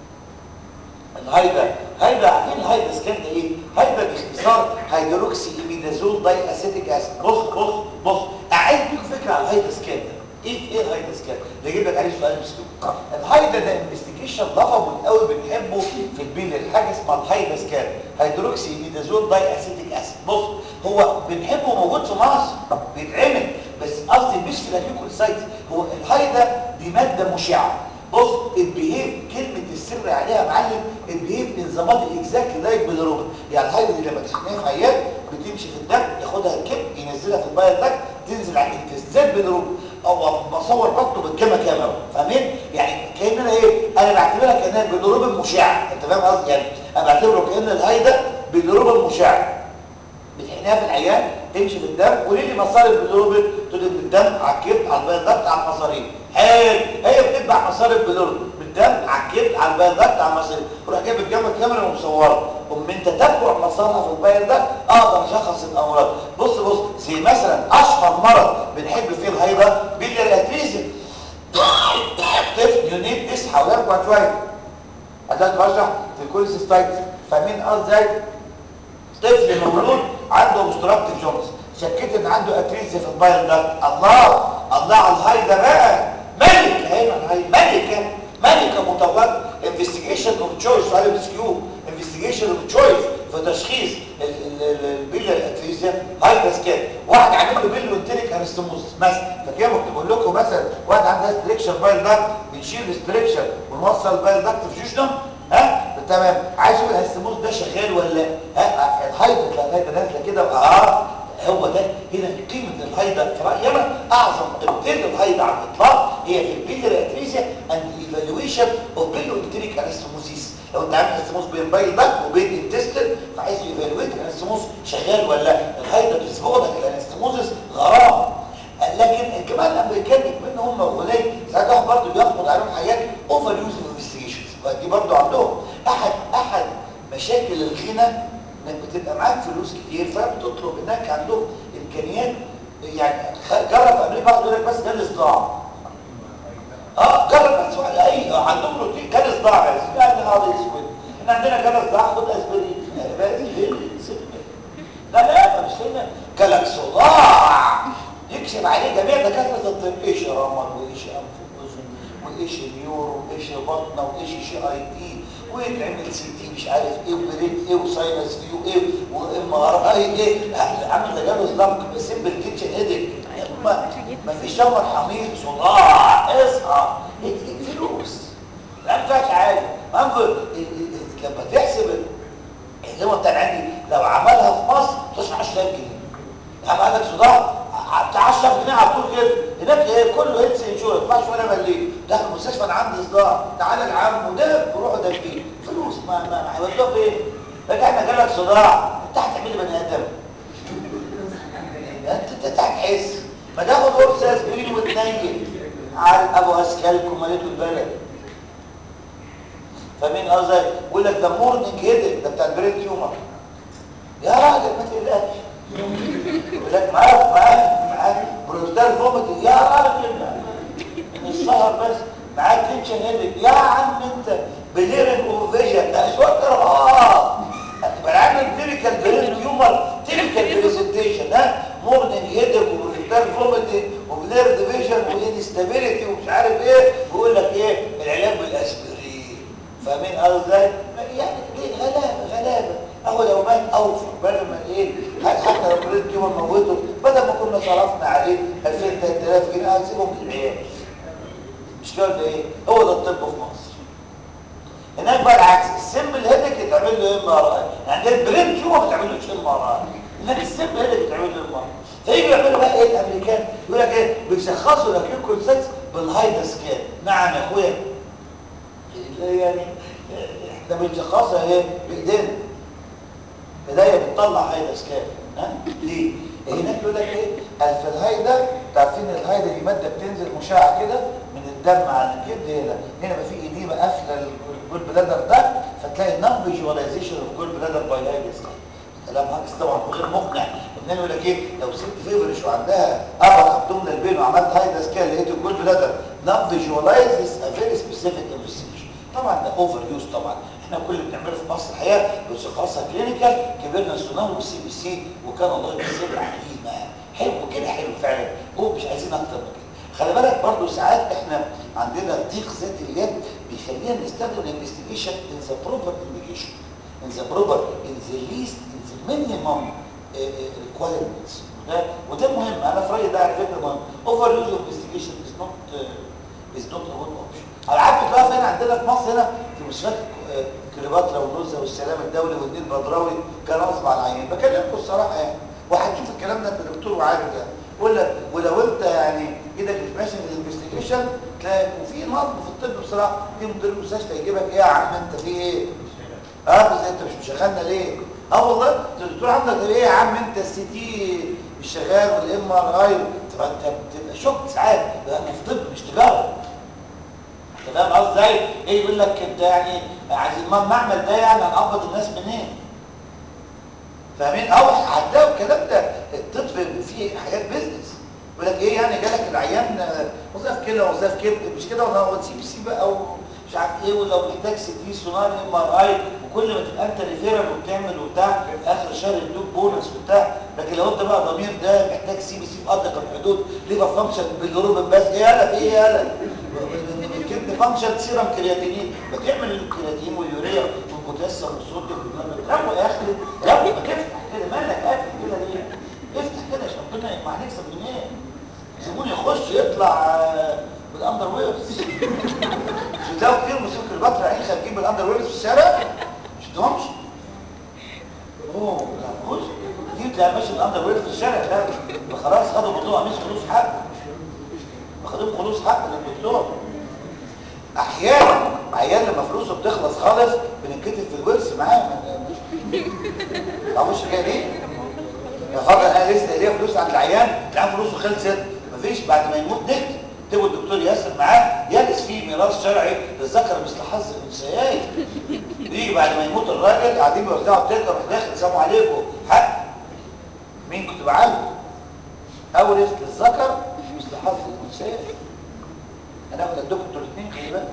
الهايدا هايدا عارفين الهايدا سكان ده ايه هايدا باختصار هيدروكسي اميدازول داي اسيتيك اسيد بص بص بص اعيد لكم فكره على الهايدا سكان ده ايه ايه الهايدا سكان ده يجيب لك عليه سؤال مسلوق الهايدا ده انفستيجيشن لفظ قوي بنحبه في البيلر حاجه اسمها الهايدا سكان هيدروكسي اميدازول داي اسيتيك اسيد بص هو بنحبه موجود في مصر بيتعمل بس قصدي مش في الاكيوكول سايت هو الهايدا دي ماده مشعه بص البيهيف كلمه السر عليها معلم البيهيف انظامات الاكزاكت لايك بالروبوت يعني الهايدا دي لما تحميها في عيان بتمشي في الدم ياخدها الكب ينزلها في البايل داك تنزل على الانتستين بالروبوت او بصور بطنه بالكاميرا كاميرا فاهمين يعني كان انا ايه انا بعتبرها كانها بالروبوت مشع انت فاهم قصدي يعني انا بعتبره كان الهايدا بالروبوت مشع بتحقنها في العيان تمشي في الدم قولي لي مصاري البلوروبين تدي من الدم على الكبد على البيضات على المصارين حلو هي بتتبع مصاري البلوروبين من الدم على الكبد على البيضات على المصارين روح جايب الجنب الكاميرا ومصوره ومن تتبع مصارها في البيض ده اقدر اشخص الامراض بص بص زي مثلا اشهر مرض بنحب فيه الهيضه بيلياري اتريزيا طفل يونيت تصحى ويرجع شويه هتلاقي بشرح في الكوليسيستايتس فاهمين ازاي طفل مولود عنده obstructive جونز شكيت ان عنده اتريزيا في البايل ده الله الله على الهاي ده بقى ملك هنا الهاي ملكه ملكه مطوره انفستيجيشن اوف تشويس سؤال ام اس كيو انفستيجيشن اوف تشويس في تشخيص البيلا الاتريزيا هاي سكان واحد عامل له بيلو انتريك انستموس مثلا فكده بقول لكم مثلا واحد عنده ستريكشن بايل ده بنشيل الستريكشن ونوصل البايل ده في جوشنم ها تمام عايز يقول الهستموس ده شغال ولا ها الهايدر الهايدر نازله كده اه هو ده هنا قيمه الهايدر في رايي انا اعظم قيمتين الهايدر على الاطلاق هي في البيلر اتريزيا اند ايفالويشن اوف بيلو انتريك انستموسيس لو انت عامل انستموس بين بايل ده وبين انتستين فعايز ايفالويت الانستموس شغال ولا لا الهايدر بتثبت لك الانستموسيس غرام لكن الجماعه الامريكان من هم قليل ساعات واحد برضه بياخد عليهم حاجات اوفر يوز انفستيجيشنز دي برضه عندهم احد احد مشاكل الغنى انك بتبقى معاك فلوس كتير فبتطلب هناك عندهم امكانيات يعني جرب في امريكا واحد يقول لك بس جالي صداع اه جرب بس واحد اي عندهم روتين جالي صداع بس يعني نهار اسود احنا عندنا جالي صداع خد اسبرين لا لا مش هنا جالك صداع يكشف عليه جميع دكاتره الطب ايش رمد وايش انف واذن وايش النيورو وايش بطنه وايش شي اي تي ويتعمل سي تي مش عارف ايه وبريد ايه وساينس فيو ايه وام ار اي ايه عامل ده جاله صداع سيمبل كيتشن هيدك ما فيش شمر حميد صداع اصحى فلوس ما ينفعش عادي لما تحسب الهوى بتاع عندي لو عملها في مصر تصنع 10000 جنيه عمل لك صداع بتاع 10 جنيه على طول كده هناك ايه كله هيلث انشورنس ما فيهاش ولا مليم دخل المستشفى انا عندي صداع تعالى يا عم وده روحوا ده فيه فلوس ما ما هيودوها فين لكن احنا جالك صداع انت هتعمل لي بني ادم انت انت هتحس ما تاخد قرص اسبرين وتنيل على ابو اسكالكم مالته البلد فمين قصدي يقول لك ده مورنينج هيدك ده بتاع البرين تيومر يا راجل ما تقلقش يقول لك معاك معاك معاك بروستال فوميت يا راجل من السهر بس معاك تنشن هيدك يا عم انت بليرن اوفيجن ده شويه اه تبقى عامل تيبيكال برين تيومر تيبيكال بريزنتيشن ها مورنينج هيدك وبروستال فوميت وبلير ديفيجن وانستابيليتي ومش عارف ايه بيقول لك ايه العلاج بالاسبرين فاهمين ازاي يعني ليه غلابه غلابه اهو لو مات اوفر بدل ما ايه حتى لو مريض كيما موته بدل ما كنا صرفنا عليه 2000 3000 جنيه هنسيبهم للعيال مش كده ايه هو ده الطب في مصر هناك بقى العكس السمبل هيدك يتعمل له ام ار اي يعني البرين كيما ما بتعملوش ام ار اي هناك السمبل هيدك يتعمل له ام ار اي فيجوا يعملوا بقى ايه الامريكان يقول لك ايه بيشخصوا الاكيوكول سكس بالهايدا سكان نعم يا اخويا يعني احنا بنشخصها ايه بايدينا بدايه بتطلع هايدا سكان ها ليه هناك يقول لك ايه في الهايدا عارفين الهايدا دي ماده بتنزل مشعه كده من الدم على الكبد هنا هنا بقى في اديمه قافله الجول بلادر ده فتلاقي نون فيجواليزيشن اوف جول بلادر باي هايدا سكان كلام هاكس طبعا غير مقنع قلنا يقول لك ايه لو ست فيفرش وعندها ابر ابدومينال بين وعملت هايدا سكان لقيت الجول بلادر نون فيجواليز ا فيري سبيسيفيك انفستيجيشن طبعا ده اوفر يوز طبعا احنا كل اللي بنعمله في مصر الحقيقه بنشخصها كلينيكال كبرنا سونار وسي بي سي وكان الله يجزيه علينا حلو كده حلو فعلا هو مش عايزين اكتر من كده خلي بالك برضه ساعات احنا عندنا ضيق ذات اليد بيخلينا نستخدم الانفستيجيشن ان ذا بروبر انديكيشن ان ذا بروبر ان ذا ليست ان ذا مينيمم ريكوايرمنتس وده وده مهم انا في رايي ده على فكره مهم اوفر يوز انفستيجيشن از نوت از نوت ا جود اوبشن على عكس بقى فين عندنا في مصر هنا في مستشفيات كليوباترا ونوزه والسلام الدولي والنيل بدراوي كان غصب عن العين بكلمكم الصراحه يعني وهتشوف الكلام ده انت دكتور وعارف يعني بقول لك ولو انت يعني ايدك مش ماشي في الانفستيجيشن تلاقي وفي نظم في الطب بصراحه في مدير المستشفى يجيبك ايه يا عم انت في ايه؟ اه بس انت مش مشغلنا ليه؟ اه والله الدكتور عندك ايه يا عم انت السي تي مش شغال والام ار اي تبقى انت بتبقى شوك ساعات ده انا في طب مش تجاره انت فاهم قصدي ازاي؟ ايه يقول لك انت يعني عايزين ما المعمل ده يعني هنقبض الناس منين؟ فاهمين؟ اه هتلاقوا الكلام ده الطب فيه حاجات بيزنس يقول لك ايه يعني جالك العيان وظائف كلى وظائف كبد مش كده ولا هو سي بي سي بقى او مش عارف ايه ولو محتاج سي تي سونار ام ار اي وكل ما تبقى انت ريفيرال وبتعمل وبتاع في اخر الشهر يدوك بونص وبتاع لكن لو انت بقى ضمير ده محتاج سي بي سي في ادق الحدود ليفر فانكشن بالروبن بس ايه يالا في ايه يالا الكبد فانكشن سيرم كرياتينين بتعمل الكرياتين واليوريا والبوتاسيوم والصوديوم روق يا اخي روق ما تفتح كده مالك قافل كده ليه افتح كده عشان ربنا ما هنكسب منين زبون يخش يطلع بالاندر ويرز مش بتلاقوا كتير مسلوك البطر عين خارجين بالاندر ويرز في الشارع مش تهمش اوه لا خش دي تلاقي ماشي بالاندر ويرز في الشارع ده خلاص خدوا موضوع قميص خلوص حق واخدين خلوص حق للدكتور احيانا عيال لما فلوسه بتخلص خالص بنتكتب في الورث معاه ما كده ليه يا فاضل انا لسه ليا فلوس عند العيان العيان فلوسه خلصت مفيش بعد ما يموت نكتب تبقوا الدكتور ياسر معاه يرث فيه ميراث شرعي للذكر مثل حظ الانثيين يجي بعد ما يموت الراجل قاعدين بيوزعوا التلك راح داخل السلام عليكم حق مين كنت بعلم اورث للذكر مثل حظ الانثيين هناخد ادوكم انتوا الاثنين خلي بالك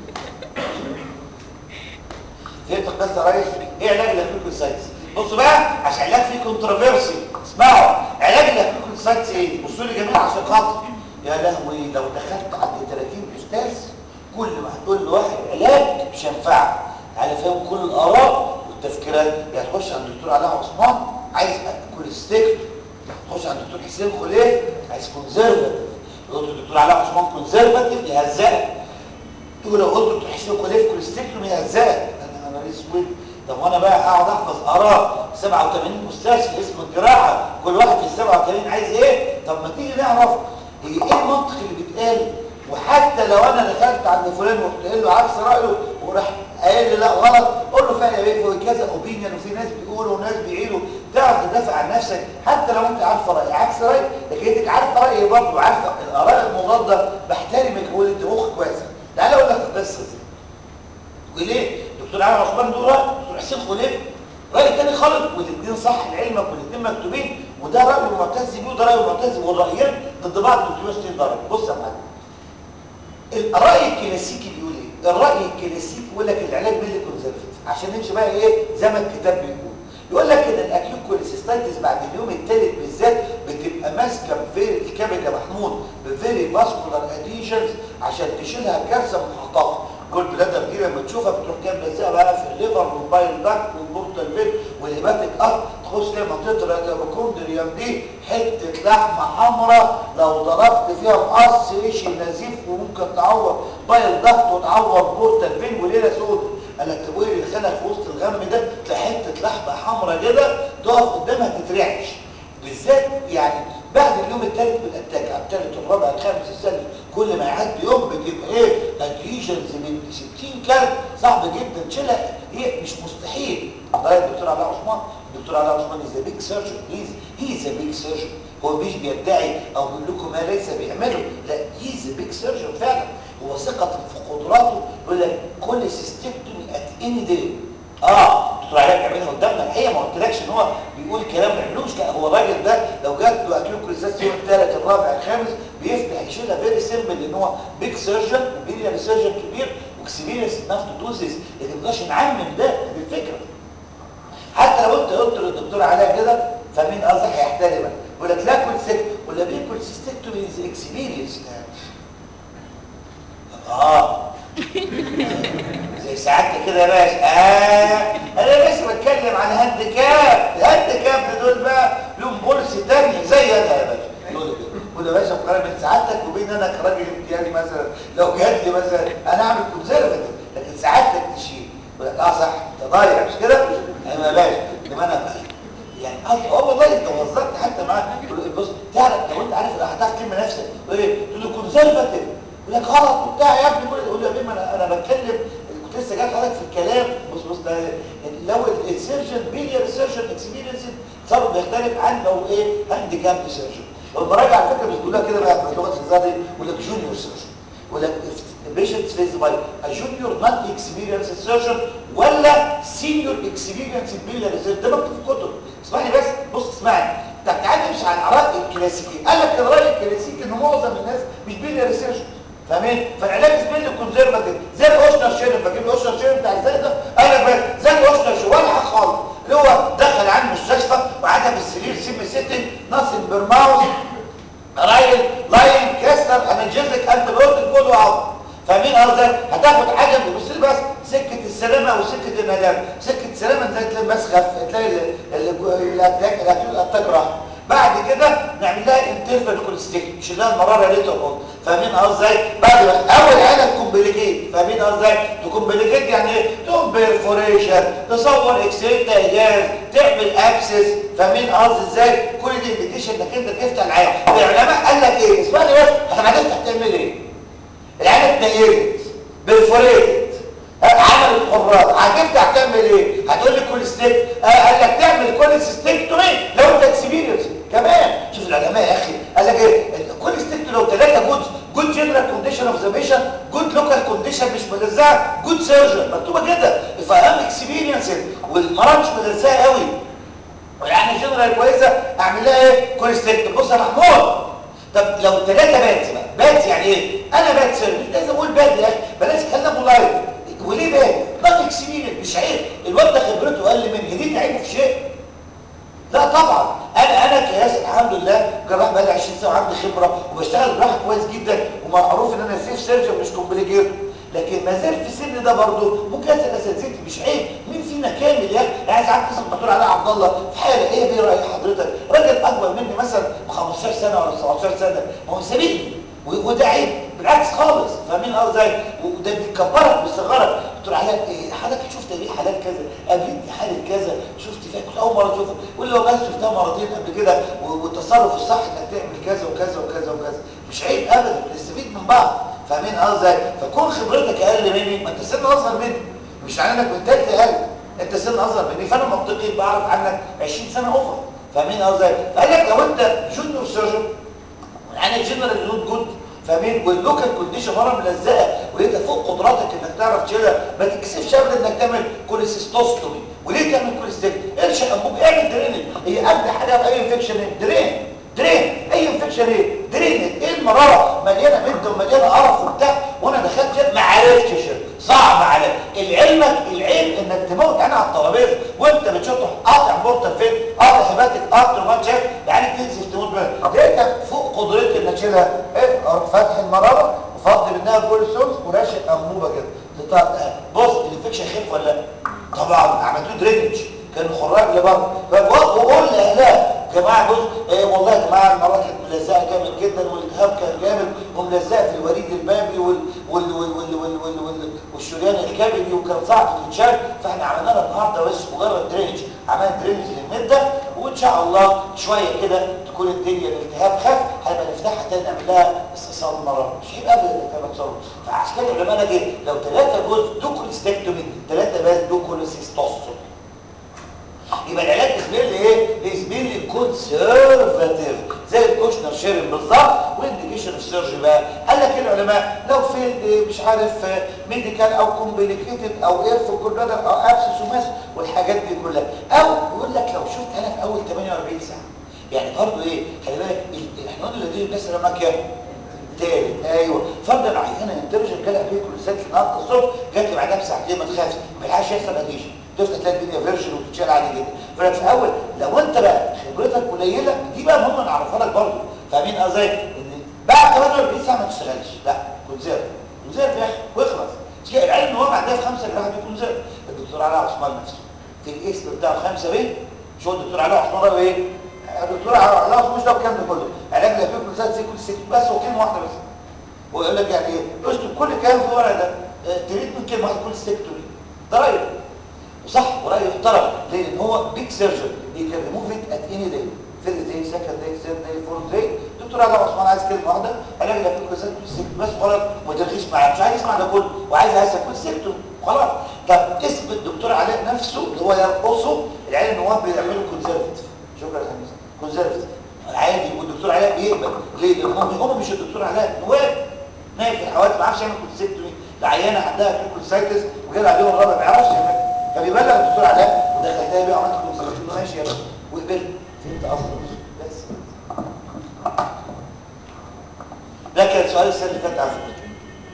فهمت القصه يا ريس ايه علاج الاكلوكوسايتس بصوا بقى عشان علاج فيه كونتروفيرسي اسمعوا علاج الاكلوكوسايتس ايه بصوا لي جميعا عشان خاطر يا لهوي لو دخلت عند 30 استاذ كل ما هتقول له واحد علاج مش هينفعك تعالى فاهم كل الاراء والتفكيرات يعني تخش عند الدكتور علاء عثمان عايز كوليستيك تخش عند الدكتور حسين خليل عايز كونزرفاتيف قلت الدكتور علاء عثمان كونزرفاتيف يهزقك تقول لو قلت الدكتور حسين خليل كوليستيكلوم يهزقك انا انا اسود طب وانا بقى هقعد احفظ اراء 87 استاذ في اسم الجراحه كل واحد في ال 87 عايز ايه طب ما تيجي نعرف هي ايه المنطق اللي بيتقال وحتى لو انا دخلت عند فلان وقلت له عكس رايه وراح قال لي لا غلط قول له فعلا ايه هو كذا اوبينيون وفي ناس بيقولوا وناس بيعيدوا تعرف تدافع عن نفسك حتى لو انت عارفه رايي عكس رايي لكن انت عارفه رايي برضه وعارفه الاراء المضاده بحترمك وقول انت مخك كويس تعالى اقول لك القصه دي وليه دكتور علي عثمان دول دكتور حسين خليل راي تاني خالص والاثنين صح لعلمك والاثنين مكتوبين وده راي معتز بيه وده راي معتز بيه والرايين ضد بعض 360 درجه بص يا معلم الراي الكلاسيكي بيقول ايه الراي الكلاسيكي بيقول لك العلاج باللي كونزرفتيف عشان نمشي بقى ايه زي ما الكتاب بيقول يقول لك ان الاكيوت كوليسيستايتس بعد اليوم الثالث بالذات بتبقى ماسكه بفيري الكبد يا محمود بفيري فاسكولار اديشنز عشان تشيلها كارثه محققه جول بلادر دي لما تشوفها بتروح جايب لازقها بقى في الليفر والبايل داكت والبورتال فين والهيباتيك ارت تخش تلاقي منطقه الريكوردريوم دي حته لحمه حمراء لو ضربت فيها مقص ايش نزيف وممكن تعور بايل داكت وتعور بورتال فين وليله سود قال لك طب وايه اللي دخلك في وسط الغم ده تلاقي حته لحمه حمراء كده تقف قدامها تترعش بالذات يعني بعد اليوم الثالث من الاتاك على الثالث الرابع الخامس السادس كل ما يعدي يوم بتبقى ايه اديشنز من 60 كلب صعب جدا تشيلها هي مش مستحيل ده الدكتور علاء عثمان الدكتور علاء عثمان از بيج سيرجن هيز هيز بيج سيرجن هو مش بيدعي او بيقول لكم ما ليس بيعمله لا هيز بيج سيرجن فعلا هو ثقه في قدراته يقول لك كل سيستكتومي ات اني داي اه دكتور علاء بيعملها قدامنا الحقيقه ما قلتلكش ان هو بيقول كلام ما يعملوش لا هو الراجل ده لو جات له اكيو كريساس يوم الثالث الرابع الخامس بيفتح يشيلها فيري سيمبل لان هو بيج سيرجن وبيلياري سيرجن كبير واكسبيرينس انف تو دو ذيس لكن ما نقدرش نعمم ده دي الفكره حتى لو انت قلت للدكتور علاء كده فمين قصدك هيحترمك يقول لك لا كل سيك ولا بيكل سيستكتومي از اكسبيرينس اه زي سعادتك كده يا باشا اه انا يا باشا بتكلم عن هاند كاب الهاند كاب دول بقى لهم بوليسي تانية زي انا يا باشا يقول لي كده يقول يا باشا مقارنه بين سعادتك وبين انا كراجل امتيازي مثلا لو جات لي مثلا انا اعمل كونسرفتيف لكن سعادتك تشيل يقول لك اه صح انت ضايع مش كده؟ ايوه يا باشا انما انا يعني اه والله انت وظفت حتى معاه بص تعرف لو انت عارف هتعرف كلمه نفسك ايه تقول له كونسرفتيف يقول لك غلط وبتاع يا ابني يقول له يا بيه انا انا بتكلم كنت لسه جاي حضرتك في الكلام بص بص ده لو السيرجن بيليار سيرجن اكسبيرينس صار بيختلف عن لو ايه هاند كاب سيرجن المراجعه على فكره مش بيقولها كده بقى بلغه الهزار يقول لك جونيور سيرجن يقول لك patients faced by a junior not experienced surgeon ولا senior experienced biliary surgeon ده مكتوب في كتب اسمعني بس بص اسمعني انت بتتعلمش عن الاراء الكلاسيكيه قال لك الراي الكلاسيكي ان معظم الناس مش biliary surgeon فاهمين فالعلاج سبيل كونزرفاتيف زي الاوشنر شيرن فاكر الاوشنر شيرن بتاع ازاي ده قال لك بس زي الاوشنر شيرن ولا حاجه خالص اللي هو دخل عند المستشفى وقعدها في السرير سيمي سيتنج ناصن برماوس رايل لاين كاستر انالجيزك انت بيوتك كله عظم فاهمين قصدي هتاخد حاجه بص لي بس سكه السلامه وسكه الندم سكه السلامه انت تلاقي بس خف تلاقي الاتاك الاتاك راح بعد كده نعمل لها انترفال كولستيك نشيل لها المراره ليتر اون فاهمين قصدي بعد ما اول حاجه تكمبليكيت فاهمين قصدي تكمبليكيت يعني ايه تقوم بيرفوريشن تصور اكسيل تهجاز تعمل ابسس فاهمين قصدي ازاي كل دي انديكيشن انك انت تفتح العين العلماء قال لك ايه اسمعني بس احنا هتفتح تعمل ايه العين اتنيلت بيرفوريتد عمل القرات هتفتح تعمل ايه هتقول لي كل ستيك آه قال لك تعمل كل ستيكتومي لو انت اكسبيرينس كمان شوف العلماء يا اخي قال لك ايه كل ستيك لو ثلاثه جود جود جنرال كونديشن اوف ذا بيشن جود لوكال كونديشن مش ملزقه جود سيرجن مكتوبه كده فاهم اكسبيرينس والمرض مش ملزقه قوي يعني جنرال كويسه اعمل لها ايه كل ستيك بص يا محمود طب لو ثلاثه بات بقى بات يعني ايه انا بات سيرجن لازم اقول بات يا اخي بلاش كلام لايف وليه بات ما اكسبيرينس مش عيب الواد ده خبرته اقل مني دي تعيبه في شيء لا طبعا انا انا كياس الحمد لله جراح بقالي 20 سنه وعندي خبره وبشتغل جراح كويس جدا ومعروف ان انا سيف سيرجن مش كومبليكيتور لكن ما زال في السن ده برضه ممكن اسال اساتذتي مش عيب مين فينا كامل يا اخي يعني ساعات تسال الدكتور علاء عبد الله في حاله ايه بيه راي حضرتك راجل اكبر مني مثلا ب 15 سنه ولا 17 سنه ما هو سابقني وده عيب بالعكس خالص فاهمين قصدي ازاي وده بيكبرك ويصغرك دكتور علاء ايه حضرتك شفت ايه حالات كذا قابلتني حاله كذا شفت فيها كنت اول مره اشوفها قول لي والله شفتها مرتين قبل كده والتصرف الصح انك تعمل كذا وكذا وكذا وكذا مش عيب ابدا بنستفيد من بعض فاهمين قصدي فكون خبرتك اقل مني ما انت سن اصغر مني مش معنى انك من تالت اقل انت سن اصغر مني فانا منطقي بعرف عنك 20 سنه اوفر فاهمين قصدي فقال لك لو انت جونيور سيرجن يعني جنرال نوت جود فاهمين واللوكال كونديشن مره ملزقه وانت فوق قدراتك انك تعرف تشيلها ما تكسفش ابدا انك تعمل كوليسيستوستومي وليه تعمل كوليستيك ارشق انبوب اعمل درينج هي ابدا حاجه في اي انفكشن درين درين اي انفكشن ايه درين ايه المراره مليانه مد ومليانه قرف وبتاع وانا دخلت ما عرفتش صعب عليك العلمك العلم انك تموت انا على الترابيزه وانت بتشوف قاطع بورتال فين قاطع هباتك قاطع ما شايف يعني تنزل تموت بقى لقيتك فوق قدرتك انك تشيلها ايه فتح المراره وفض منها كل سولز وراشق انبوبه كده بص الانفكشن خف ولا لا طبعا عملتوا درينج كانوا خراج لبره فبقول لاهلها جماعه بص ايه والله يا جماعه المراه كانت ملزقه جامد جدا والالتهاب كان جامد وملزقه في الوريد البابي وال وال وال وال وال وال وال والشريان الكبدي وكان صعب تتشال فاحنا عملنا لها النهارده بس مجرد درينج عملنا درينج للمده وان شاء الله شويه كده تكون الدنيا الالتهاب خف هيبقى نفتحها تاني نعمل لها استئصال مره مش هيبقى ابدا كما تصور فعشان كده العلماء قال ايه لو ثلاثه جزء دوكوليستكتومي ثلاثه بس دوكوليسيستوستومي يبقى العلاج كونسرفاتيف زي الكوشنر شيرين بالظبط وانديكيشن اوف سيرجري بقى قال لك ايه العلماء لو في مش عارف ميديكال او كومبليكيتد او اير في كولبلادر او ابسس وماس والحاجات دي كلها او يقول لك لو شفت انا في اول 48 ساعه يعني برضه ايه خلي بالك احنا قلنا الذي الناس لما كام تالت ايوه فرضا عينه انترجن جالها فيه كل ست النهارده الصبح جات لي بعدها بساعتين ما تخافش ما يلحقش يحصل اديشن تفتح تلاقي الدنيا فيرجن وتتشال عادي جدا فلك في الاول لو انت بقى خبرتك قليله دي بقى مهمه نعرفها لك برضه فاهمين قصدي ان بعد 48 ساعه ما تشتغلش لا كونزيرف كونزيرف يا اخي واخلص شيء العلم ان هو عندها في خمسه جراحه بيكون زيرف الدكتور علاء عثمان نفسه في الاسم بتاعه خمسه بيه شو الدكتور علاء عثمان قال ايه الدكتور علاء عثمان مش ده الكلام ده كله علاج لا فيكم زي سيكون سيكون بس وكلمه واحده بس ويقول لك يعني ايه اشتم كل كلام في الورق ده تريد من كلمه واحده كل سيكتوري ده رايه وصح ورايه يحترم ليه لان هو بيج سيرجن he can remove it at any day first day second day third day fourth day دكتور علاء عثمان عايز كلمه واحده علاج لا فيكم زي سيكون بس خلاص ما ترغيش معاه مش عايز يسمع ده كله وعايز عايز كل سيكتور خلاص طب اسم الدكتور علاء نفسه اللي هو يرقصه العيال النواب بيعملوا كونسرفتيف شكرا يا حمزه كونسرفتيف عادي والدكتور علاء بيقبل ليه لان هم هم مش الدكتور علاء نواب نايم في الحوادث ما عرفش يعمل كونسرفتيف العيانه عندها كونسرفتيف وجاي عليهم الرابع ما يعرفش يعمل فبيبلغ الدكتور علاء ودخلتها بيه عملت كونسرفتيف ماشي يا باشا وقبل فهمت اصلا بس ده كان سؤال السنه اللي فاتت على فكره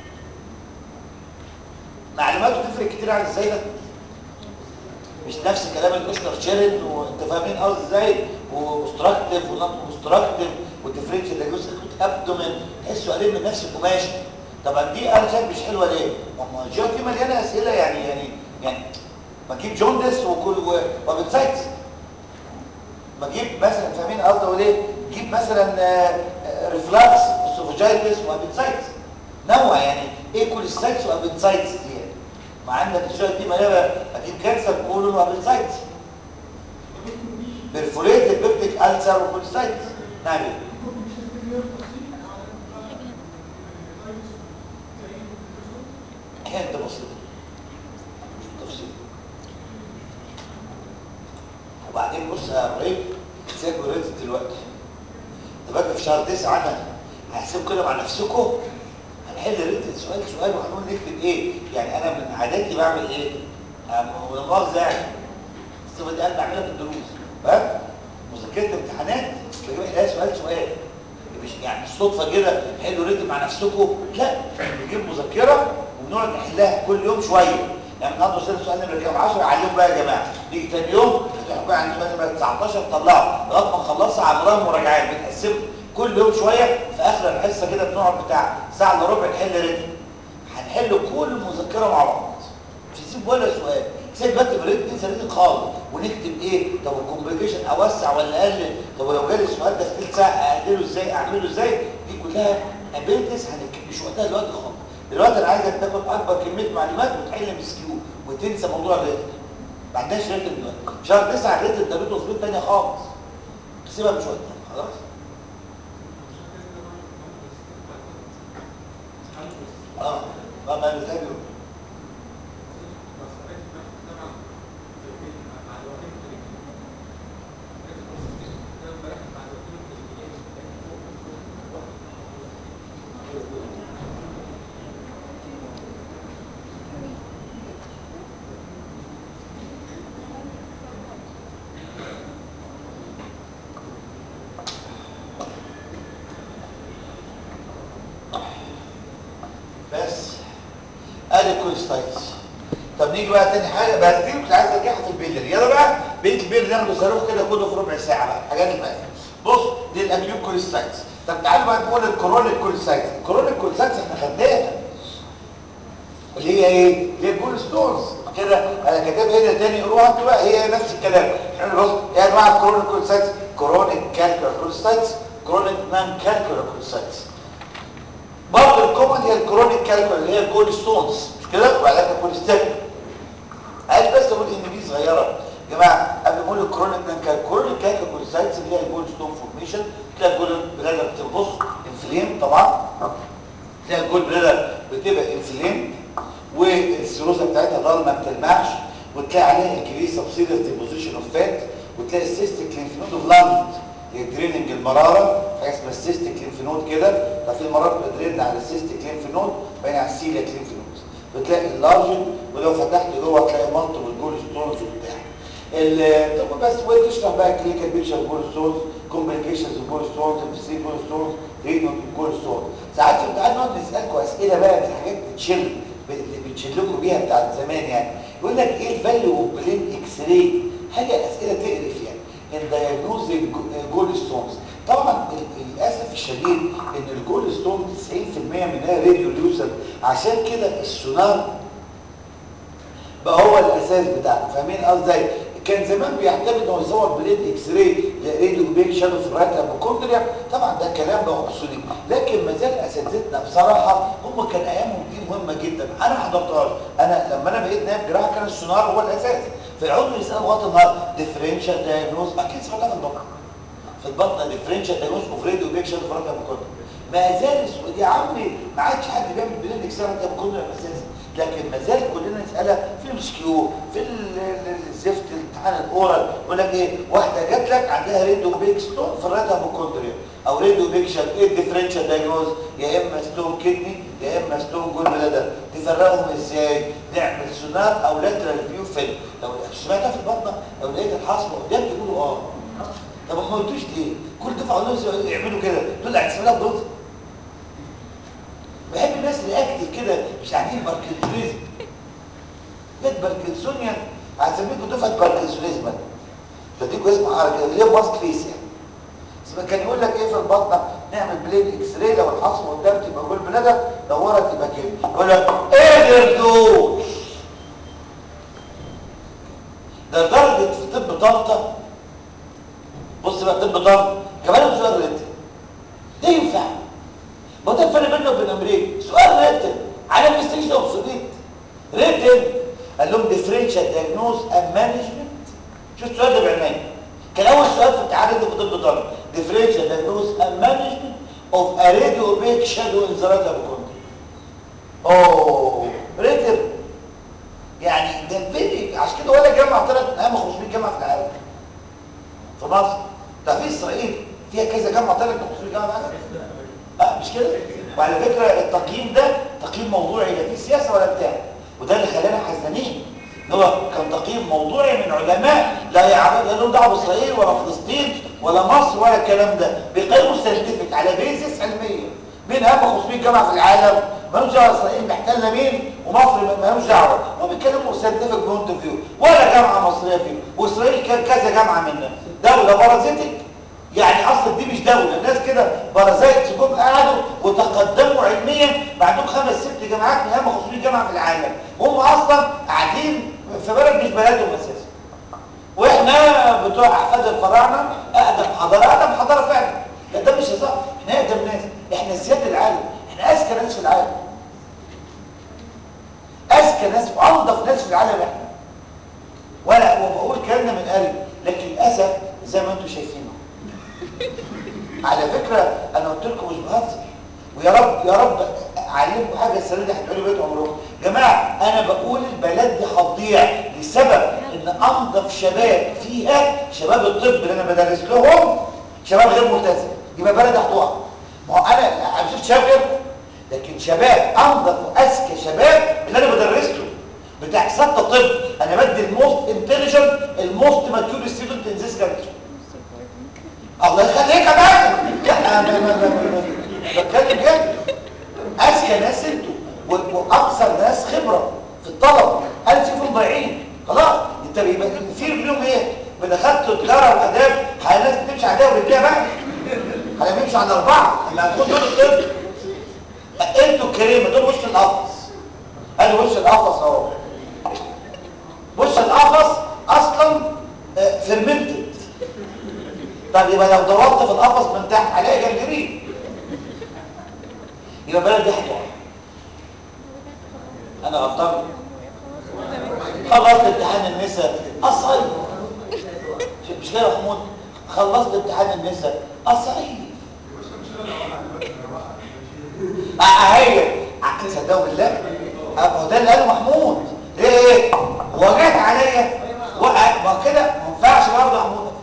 معلوماته تفرق كتير عن ازاي ده مش نفس كلام الكوشنر شيرن وانت فاهمين قصدي ازاي وستراكتيف ونون كونستراكتيف وديفرنشال دايجنوستيك ابدومين تحس سؤالين من نفس القماش طبعا دي انا شايف مش حلوه ليه؟ ما الجون دي مليانه اسئله يعني يعني يعني ما تجيب جوندس وكل وبتسايتس ما تجيب مثلا فاهمين قصدي اقول ايه؟ تجيب مثلا ريفلاكس اسوفاجايتس وابنسايتس نوع يعني ايه كوليستايتس وابنسايتس دي يعني ما عندك الشويه دي مليانه اكيد كانسر كولون وابنسايتس برفوريتد بيبتيك ألسر وكوليستايتس نعم كانت بسيطه مش تفصيل وبعدين بص يا ابراهيم سيبك من دلوقتي دلوقتي في شهر 9 انا هحسب كده مع نفسكم هنحل ريت سؤال سؤال وهنقول نكتب ايه يعني انا من عاداتي بعمل ايه ولا مؤاخذه يعني الصفه دي انا بعملها في الدروس فاهم مذاكره امتحانات بجيب احلها سؤال سؤال مش يعني الصدفه كده حلوا ريت مع نفسكم لا بنجيب مذكره وبنقعد نحلها كل يوم شويه يعني النهارده وصلنا سؤال نمره كام 10 علموا بقى يا جماعه نيجي ثاني يوم هتحكوا عن سؤال نمره 19 طلعوا لغايه ما نخلصها عمرها مراجعات بنقسمها كل يوم شويه في اخر الحصه كده بنقعد بتاع ساعه الا ربع نحل ريتم هنحل كل المذكره مع بعض مش هنسيب ولا سؤال سيب بقى الريتم ننسى الريتم خالص ونكتب ايه طب الكومبليكيشن اوسع ولا اقلل طب لو جالي السؤال ده في ثلث ساعه اقلله ازاي اعمله ازاي دي كلها ابيلتس هنكتب مش وقتها دلوقتي خالص دلوقتي انا عايزك تاخد اكبر كميه معلومات وتحل مسكيو وتنسى موضوع الريتم ما عندناش ريتم دلوقتي شهر 9 الريتم ده له تصوير ثانيه خالص سيبها مش وقتها خلاص اه ما ما بتهاجم بس ادي الكوليستايتس طب نيجي بقى تاني حاجه بقى دي كنت عايز ارجعها في البيلر يلا بقى بيت البيلر ناخده صاروخ كده كله في ربع ساعه بقى الحاجات اللي بقى بص دي الاكيوت كوليستايتس طب تعالوا بقى نقول الكرونيك كوليستايتس الكرونيك كوليستايتس احنا خدناها اللي هي ايه اللي هي الجول ستونز كده انا كاتبها هنا تاني قروها انتوا بقى هي نفس الكلام احنا بص يا جماعه الكرونيك كوليستايتس كرونيك كالكولار كوليستايتس كرونيك نان كالكولار كوليستايتس برضه الكومن هي الكرونيك كالكولار اللي هي الجول ستونز مش كده وبعدها كوليستايتس عايز بس اقول ان دي صغيره يا جماعه قبل ما اقول الكرونيك نان كالكولار كالكولار كوليستايتس اللي هي الجول ستون فورميشن تلاقي الجول بلادر بتبص انفليم طبعا تلاقي الجول بلادر بتبقى انفليم والسيروزه بتاعتها ضلمه ما بتلمعش وتلاقي عليها انكريس سبسيدس ديبوزيشن اوف فات وتلاقي السيستيك لينف نود اوف لانج دريننج المراره حاجه اسمها السيستيك لينف نود كده ففي مرات بتدرين على السيستيك لينف نود باين على السيليك لينف نود بتلاقي اللارجن ولو فتحت جوه هتلاقي مالتي والجول ستونز وبتاع ال- طب بس وتشرح بقى كلينيكال بيكتشر جول ستونز كومبليكيشنز جول ستونز بسي جول ستونز تريتمنت جول ستونز ساعات في امتحان نقعد نسالكم اسئله بقى من حاجات بتشل اللي بتشلكوا بيها بتاعت زمان يعني يقول لك ايه الفاليو اوف بلين اكس راي حاجه اسئله تقرف يعني الدايجنوزنج جول ستونز طبعا للاسف الشديد ان الجول ستون 90% منها راديو ليوسن عشان كده السونار بقى هو الاساس بتاعنا فاهمين قصدي كان زمان بيعتمد انه يصور بليد اكس راي راديو بيك شادو في الرايت ابوكوندريا طبعا ده كلام بقى اوبسوليت لكن ما زال اساتذتنا بصراحه هم كان ايامهم دي مهمه جدا انا حضرتها انا لما انا بقيت نائب جراحه كان السونار هو الاساس فيقعدوا يسالوا لغايه النهارده ديفرنشال دايجنوز اكيد سمعتها في البطن في البطن ديفرنشال دايجنوز اوف راديو بيك شادو في الرايت ابوكوندريا ما زال السؤال يا عمي ما عادش حد بيعمل بليد اكس راي ابوكوندريا اساسا لكن ما زال كلنا نسالها في السكيو في ال- ال- الزفت الامتحان الاورال يقول لك ايه واحده جات لك عندها ريدو بيك ستون في الريد هيبوكوندريا او ريدو بيك شاب ايه الديفرنشال دايجنوز يا اما ستون كدني يا اما ستون جول بلادر تفرقهم ازاي نعمل سونار او لاترال فيو فيلم لو سمعتها في البطنه لو لقيت الحصبه قدام تقولوا اه طب ما قلتوش ليه كل دفعه نص يعملوا كده تقول لي هتسمعها بدوز بحب الناس اللي اكتف كده مش قاعدين باركنسونيزم جت باركنسونيا هسميكوا دفعه باركنسونيزم بديكوا اسم حركه اللي هي ماسك فيس يعني بس كان يقول لك ايه في البطنه نعمل بلين اكس راي لو الحصوه قدام تبقى جول بلادر لو ورا تبقى كده يقول لك قدر دول ده لدرجه في طب طنطا بص بقى طب طنطا كمان سؤال ريتم ده ينفع ما ده الفرق بيننا وبين امريكا سؤال ريتم على انفستيجن اوبسوليت ريتم قال لهم ديفرنشال دايجنوز اند مانجمنت شوف السؤال ده بعناية كان اول سؤال في التعريض في طب طنطا ديفرنشال دايجنوز اند مانجمنت اوف ا راديو بيك شادو انزلاج ابوكوندري اوه ريتم يعني ده فيديو عشان كده ولا جامعه طلعت من اهم 500 جامعه في العالم في مصر ده في اسرائيل فيها كذا جامعه طلعت من 500 جامعه في العالم اه مش كده وعلى فكره التقييم ده تقييم موضوعي لا فيه سياسه ولا بتاع وده اللي خلانا حزنين ان هو كان تقييم موضوعي من علماء لا يعرف لا لهم دعوه باسرائيل ولا فلسطين ولا مصر ولا الكلام ده بيقيموا ساينتفك على بيزس علميه مين اهم 500 جامعه في العالم مالوش دعوه اسرائيل محتله مين ومصر مالوش دعوه هم بيتكلموا ساينتفك بوينت اوف فيو ولا جامعه مصريه فيه واسرائيل كان كذا جامعه منها دوله بارازيتك يعني اصلا دي مش دولة الناس كده بارازايت جم قعدوا وتقدموا علميا بعدهم خمس ست جامعات من اهم 500 جامعة في العالم هم اصلا قاعدين في بلد مش بلدهم اساسا واحنا بتوع احفاد الفراعنه اقدم حضاره اقدم حضاره فعلا لا ده مش هزار احنا اقدم ناس احنا زياده العالم احنا اذكى ناس في العالم اذكى ناس وانضف ناس في العالم احنا ولا وبقول كلامنا من قلب لكن للاسف زي ما انتم شايفين على فكرة انا قلت لكم مش بهزر ويا رب يا رب اعلمكم حاجة السنة دي هتقولوا بيت عمركم جماعة انا بقول البلد دي هتضيع لسبب ان انضف شباب فيها شباب الطب اللي انا بدرس لهم شباب غير ملتزم يبقى بلد هتقع ما هو انا انا شفت شباب غيركم لكن شباب انضف واذكى شباب اللي انا بدرس له بتاع ستة طب انا بدي الموست انتليجنت الموست ماتيور ستودنت ان ذيس كانتري الله يخليك يا باسم لا ما- ما- ما- ما- ما- بتكلم جد اذكى ناس انتوا و- واكثر ناس خبره في الطلب هل فيكم ضايعين خلاص انت بيبقى في منهم ايه بدخلت تجاره واداب على ناس بتمشي على ده ورجليها بقى على بيمشي على اربعه اما هتكون دول الطب انتوا الكريمه دول وش القفص ادي وش القفص اهو وش القفص اصلا فيرمنتد طب يبقى لو دورت في القفص من تحت هلاقي جرجرين يبقى بلد دي هتقع انا غلطان خلصت امتحان النساء الصيف مش كده يا محمود خلصت امتحان النساء الصيف اهي تصدقوا بالله هو ده اللي قاله محمود ليه ايه وجات عليا وقع ما كده ما ينفعش برضه يا محمود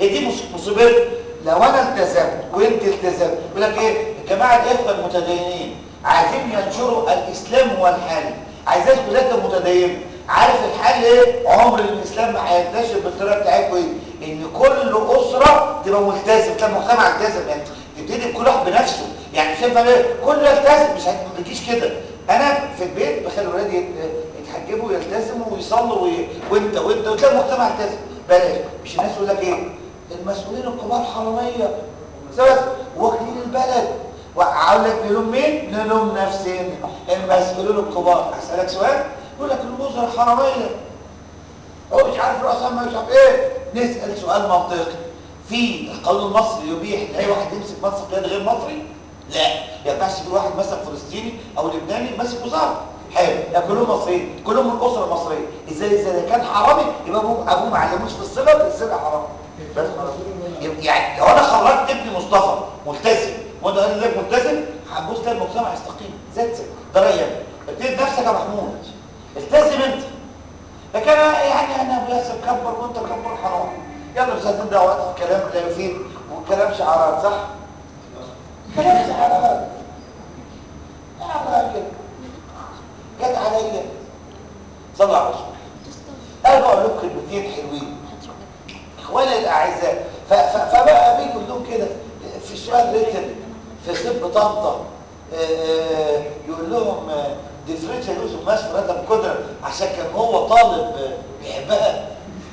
هي دي مص- مصيبتنا لو انا التزمت وانت التزمت يقول لك ايه الجماعه الاخوه المتدينين عايزين ينشروا الاسلام هو الحل عايزين كلها متدينه عارف الحل ايه عمر الاسلام ما هينتشر بالطريقه بتاعتكم ايه ان كل اسره تبقى ملتزم تبقى مجتمع التزم يعني تبتدي كل واحد بنفسه يعني شايف انا ايه كله يلتزم مش هت- ما بتجيش كده انا في البيت بخلي ولادي يت- يتحجبوا ويلتزموا ويصلوا وي... وانت وانت وتلاقي المجتمع التزم بلاش مش الناس يقول لك ايه المسؤولين الكبار حراميه سبب واكلين البلد وعاول لك نلوم مين نلوم نفسنا المسؤولين الكبار هسالك سؤال يقول لك الوزراء حراميه هو مش عارف رؤساء ما مش عارف ايه نسال سؤال منطقي في القانون المصري يبيح لاي واحد يمسك منصب قيادي غير مصري لا ما ينفعش يكون واحد مثلا فلسطيني او لبناني ماسك وزاره حلو لا كلهم مصريين كلهم من الاسره المصريه ازاي ازاي ده كان حرامي يبقى ابوه ابوه ما علموش في الصله السرقه حرام بس خلاص يعني لو انا خرجت ابني مصطفى ملتزم وانا قال لك ملتزم هتبص تلاقي المجتمع يستقيم ذات ده رايي ابتدي نفسك يا محمود التزم انت لكن أنا يعني انا بس كبر وانت كبر حرام يلا مش عايزين ده وقت في كلام لا يفيد وكلام شعارات صح كلام شعارات يلا كده جت عليا صلى على الرسول انا بقول لكم كلمتين حلوين اخواني الاعزاء ف- ف- فبقى بيجي لهم كده في سؤال ريتن في سب طنطا آه، آه، يقول لهم ديفرنشال يوسف ماس في رتب قدرة عشان كان هو طالب آه، بيحبها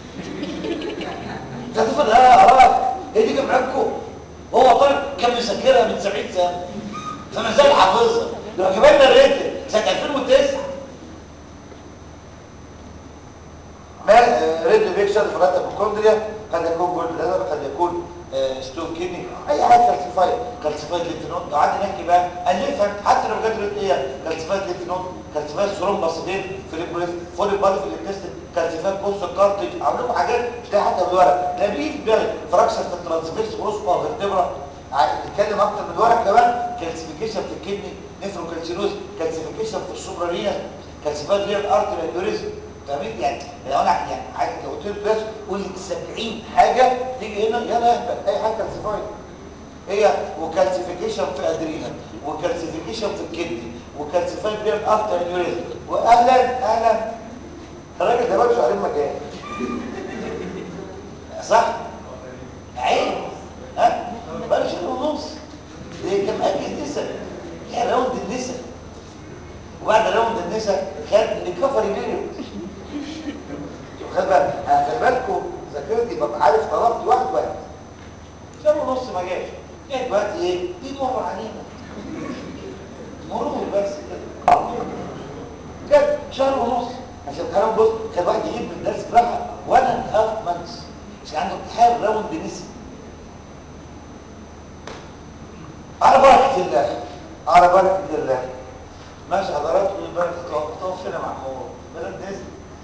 ده طفل اه اراك هي دي جمعتكم هو طالب كان مسجلها من 70 سنه فما زال حافظها لو جبنا الريتن سنه 2009 ما ريد بيكشر في رتب الكوندريا قد يكون جولد ليزر قد يكون آه، ستون كيدني اي حاجه كالسيفايد كالسيفايد لينفنود لو قعدنا نحكي بقى الفها حتى لو جت ريد ايه كالسيفايد لينفنود كالسيفايد ثرومباسيدين في البريست فولي بادي في الانتستين كالسيفايد بوست كارتج عامل لكم حاجات مش لاقي حتى بالورق لا بيجي في بالك فراكشر في الترانسفيرس بروسبا فيرتبرا نتكلم اكتر من الورق كمان كالسيفيكيشن في الكدني نيفروكالسينوز كالسيفيكيشن في السوبرارينال كالسيفايد ريال ارتري انيوريزم فاهمين يعني لو انا يعني عايز لو قلت له بس قول لي 70 حاجه تيجي هنا يلا اهبل اي حاجه كالسيفايد هي وكالسيفيكيشن في ادرينال وكالسيفيكيشن في الكدني وكالسيفايد ريال ارتري انيوريزم واهلا اهلا الراجل ده بقى شهرين مجال صح عيب ها بقى له شهر ونص ده كان مأجز نسا يعني راوند النسا وبعد راوند النسا خد ريكفري بيريود خد بالك انا خلي بالكم ذاكرتي ببقى عارف طلبت واحد واحد شهر ونص ما جاش جاي دلوقتي ايه دي مر علينا مرور بس كده جد شهر ونص عشان الكلام بص كان واحد يجيب من الدرس براحه وانا هاف مانس مش عنده امتحان راوند نسي على بركه الله على بركه الله ماشي حضراتكم البلد تقف فين يا محمود بلد نزل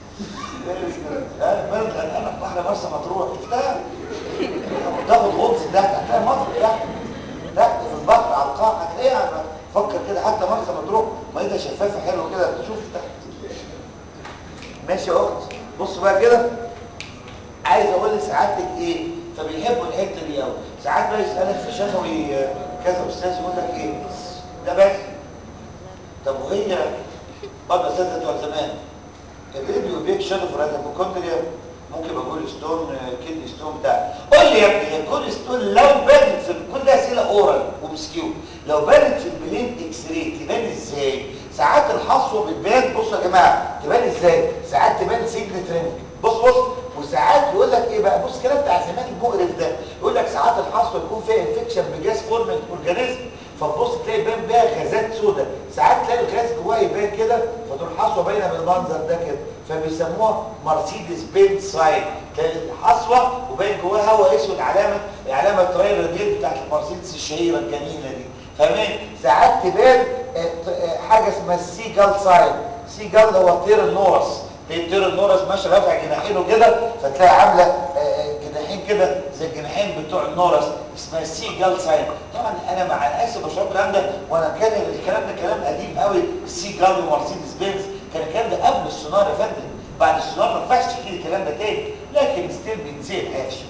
ها بلد غرقانه في بحر مرسى مطروح شفتها تاخد غطس تحت هتلاقي مصر تحت تحت في البحر على القاع هتلاقيها فكر كده حتى مرسى مطروح ميتها شفافه حلوه كده تشوف تحت ماشي يا اخت بص بقى كده عايز اقول لسعادتك ايه فبيحبوا الحته دي قوي ساعات بقى يسالك في شفوي آه، كذا استاذ يقول لك ايه ده بس طب وهي برضه اساتذه بتوع زمان الراديو بيك شادو في الهيبوكوندريا ممكن يبقى كول ستون آه، كدني ستون بتاع قول لي يا ابني هي كول ستون لو بانت في كل ده اسئله اورال ومسكيو لو بانت في البلين اكس راي تبان ازاي ساعات الحصوه بتبان بصوا يا جماعه تبان ازاي ساعات تبان سيجنت رينج بص بص وساعات يقول لك ايه بقى بص الكلام بتاع زمان المقرف ده يقول لك ساعات الحصوه يكون فيها انفكشن بجاز فورمنت اورجانيزم فتبص تلاقي بان بيها غازات سوداء ساعات تلاقي الغاز جواه يبان كده فتروح الحصوه باينه بالمنظر ده كده فبيسموها مرسيدس بنت ساين تلاقي الحصوه وباين جواها هواء اسود علامه علامه ترايل راديت بتاعت المرسيدس الشهيره الجميله دي فاهمين ساعات تبان آه، ت- آه، حاجه اسمها السيجال ساين سيجال هو طير النورس تلاقي طير النورس ماشي رافع جناحينه كده فتلاقي عامله آه، آه، جناحين كده زي الجناحين بتوع النورس اسمها سي جال ساين طبعا انا مع الاسف بشرب الكلام ده وانا كان الكلام ده كلام قديم قوي السي جال ومرسيدس بنز كان الكلام ده قبل السونار يا فندم بعد السونار ما ينفعش تحكي لي الكلام ده تاني لكن ستيل بيتزيد هيفشل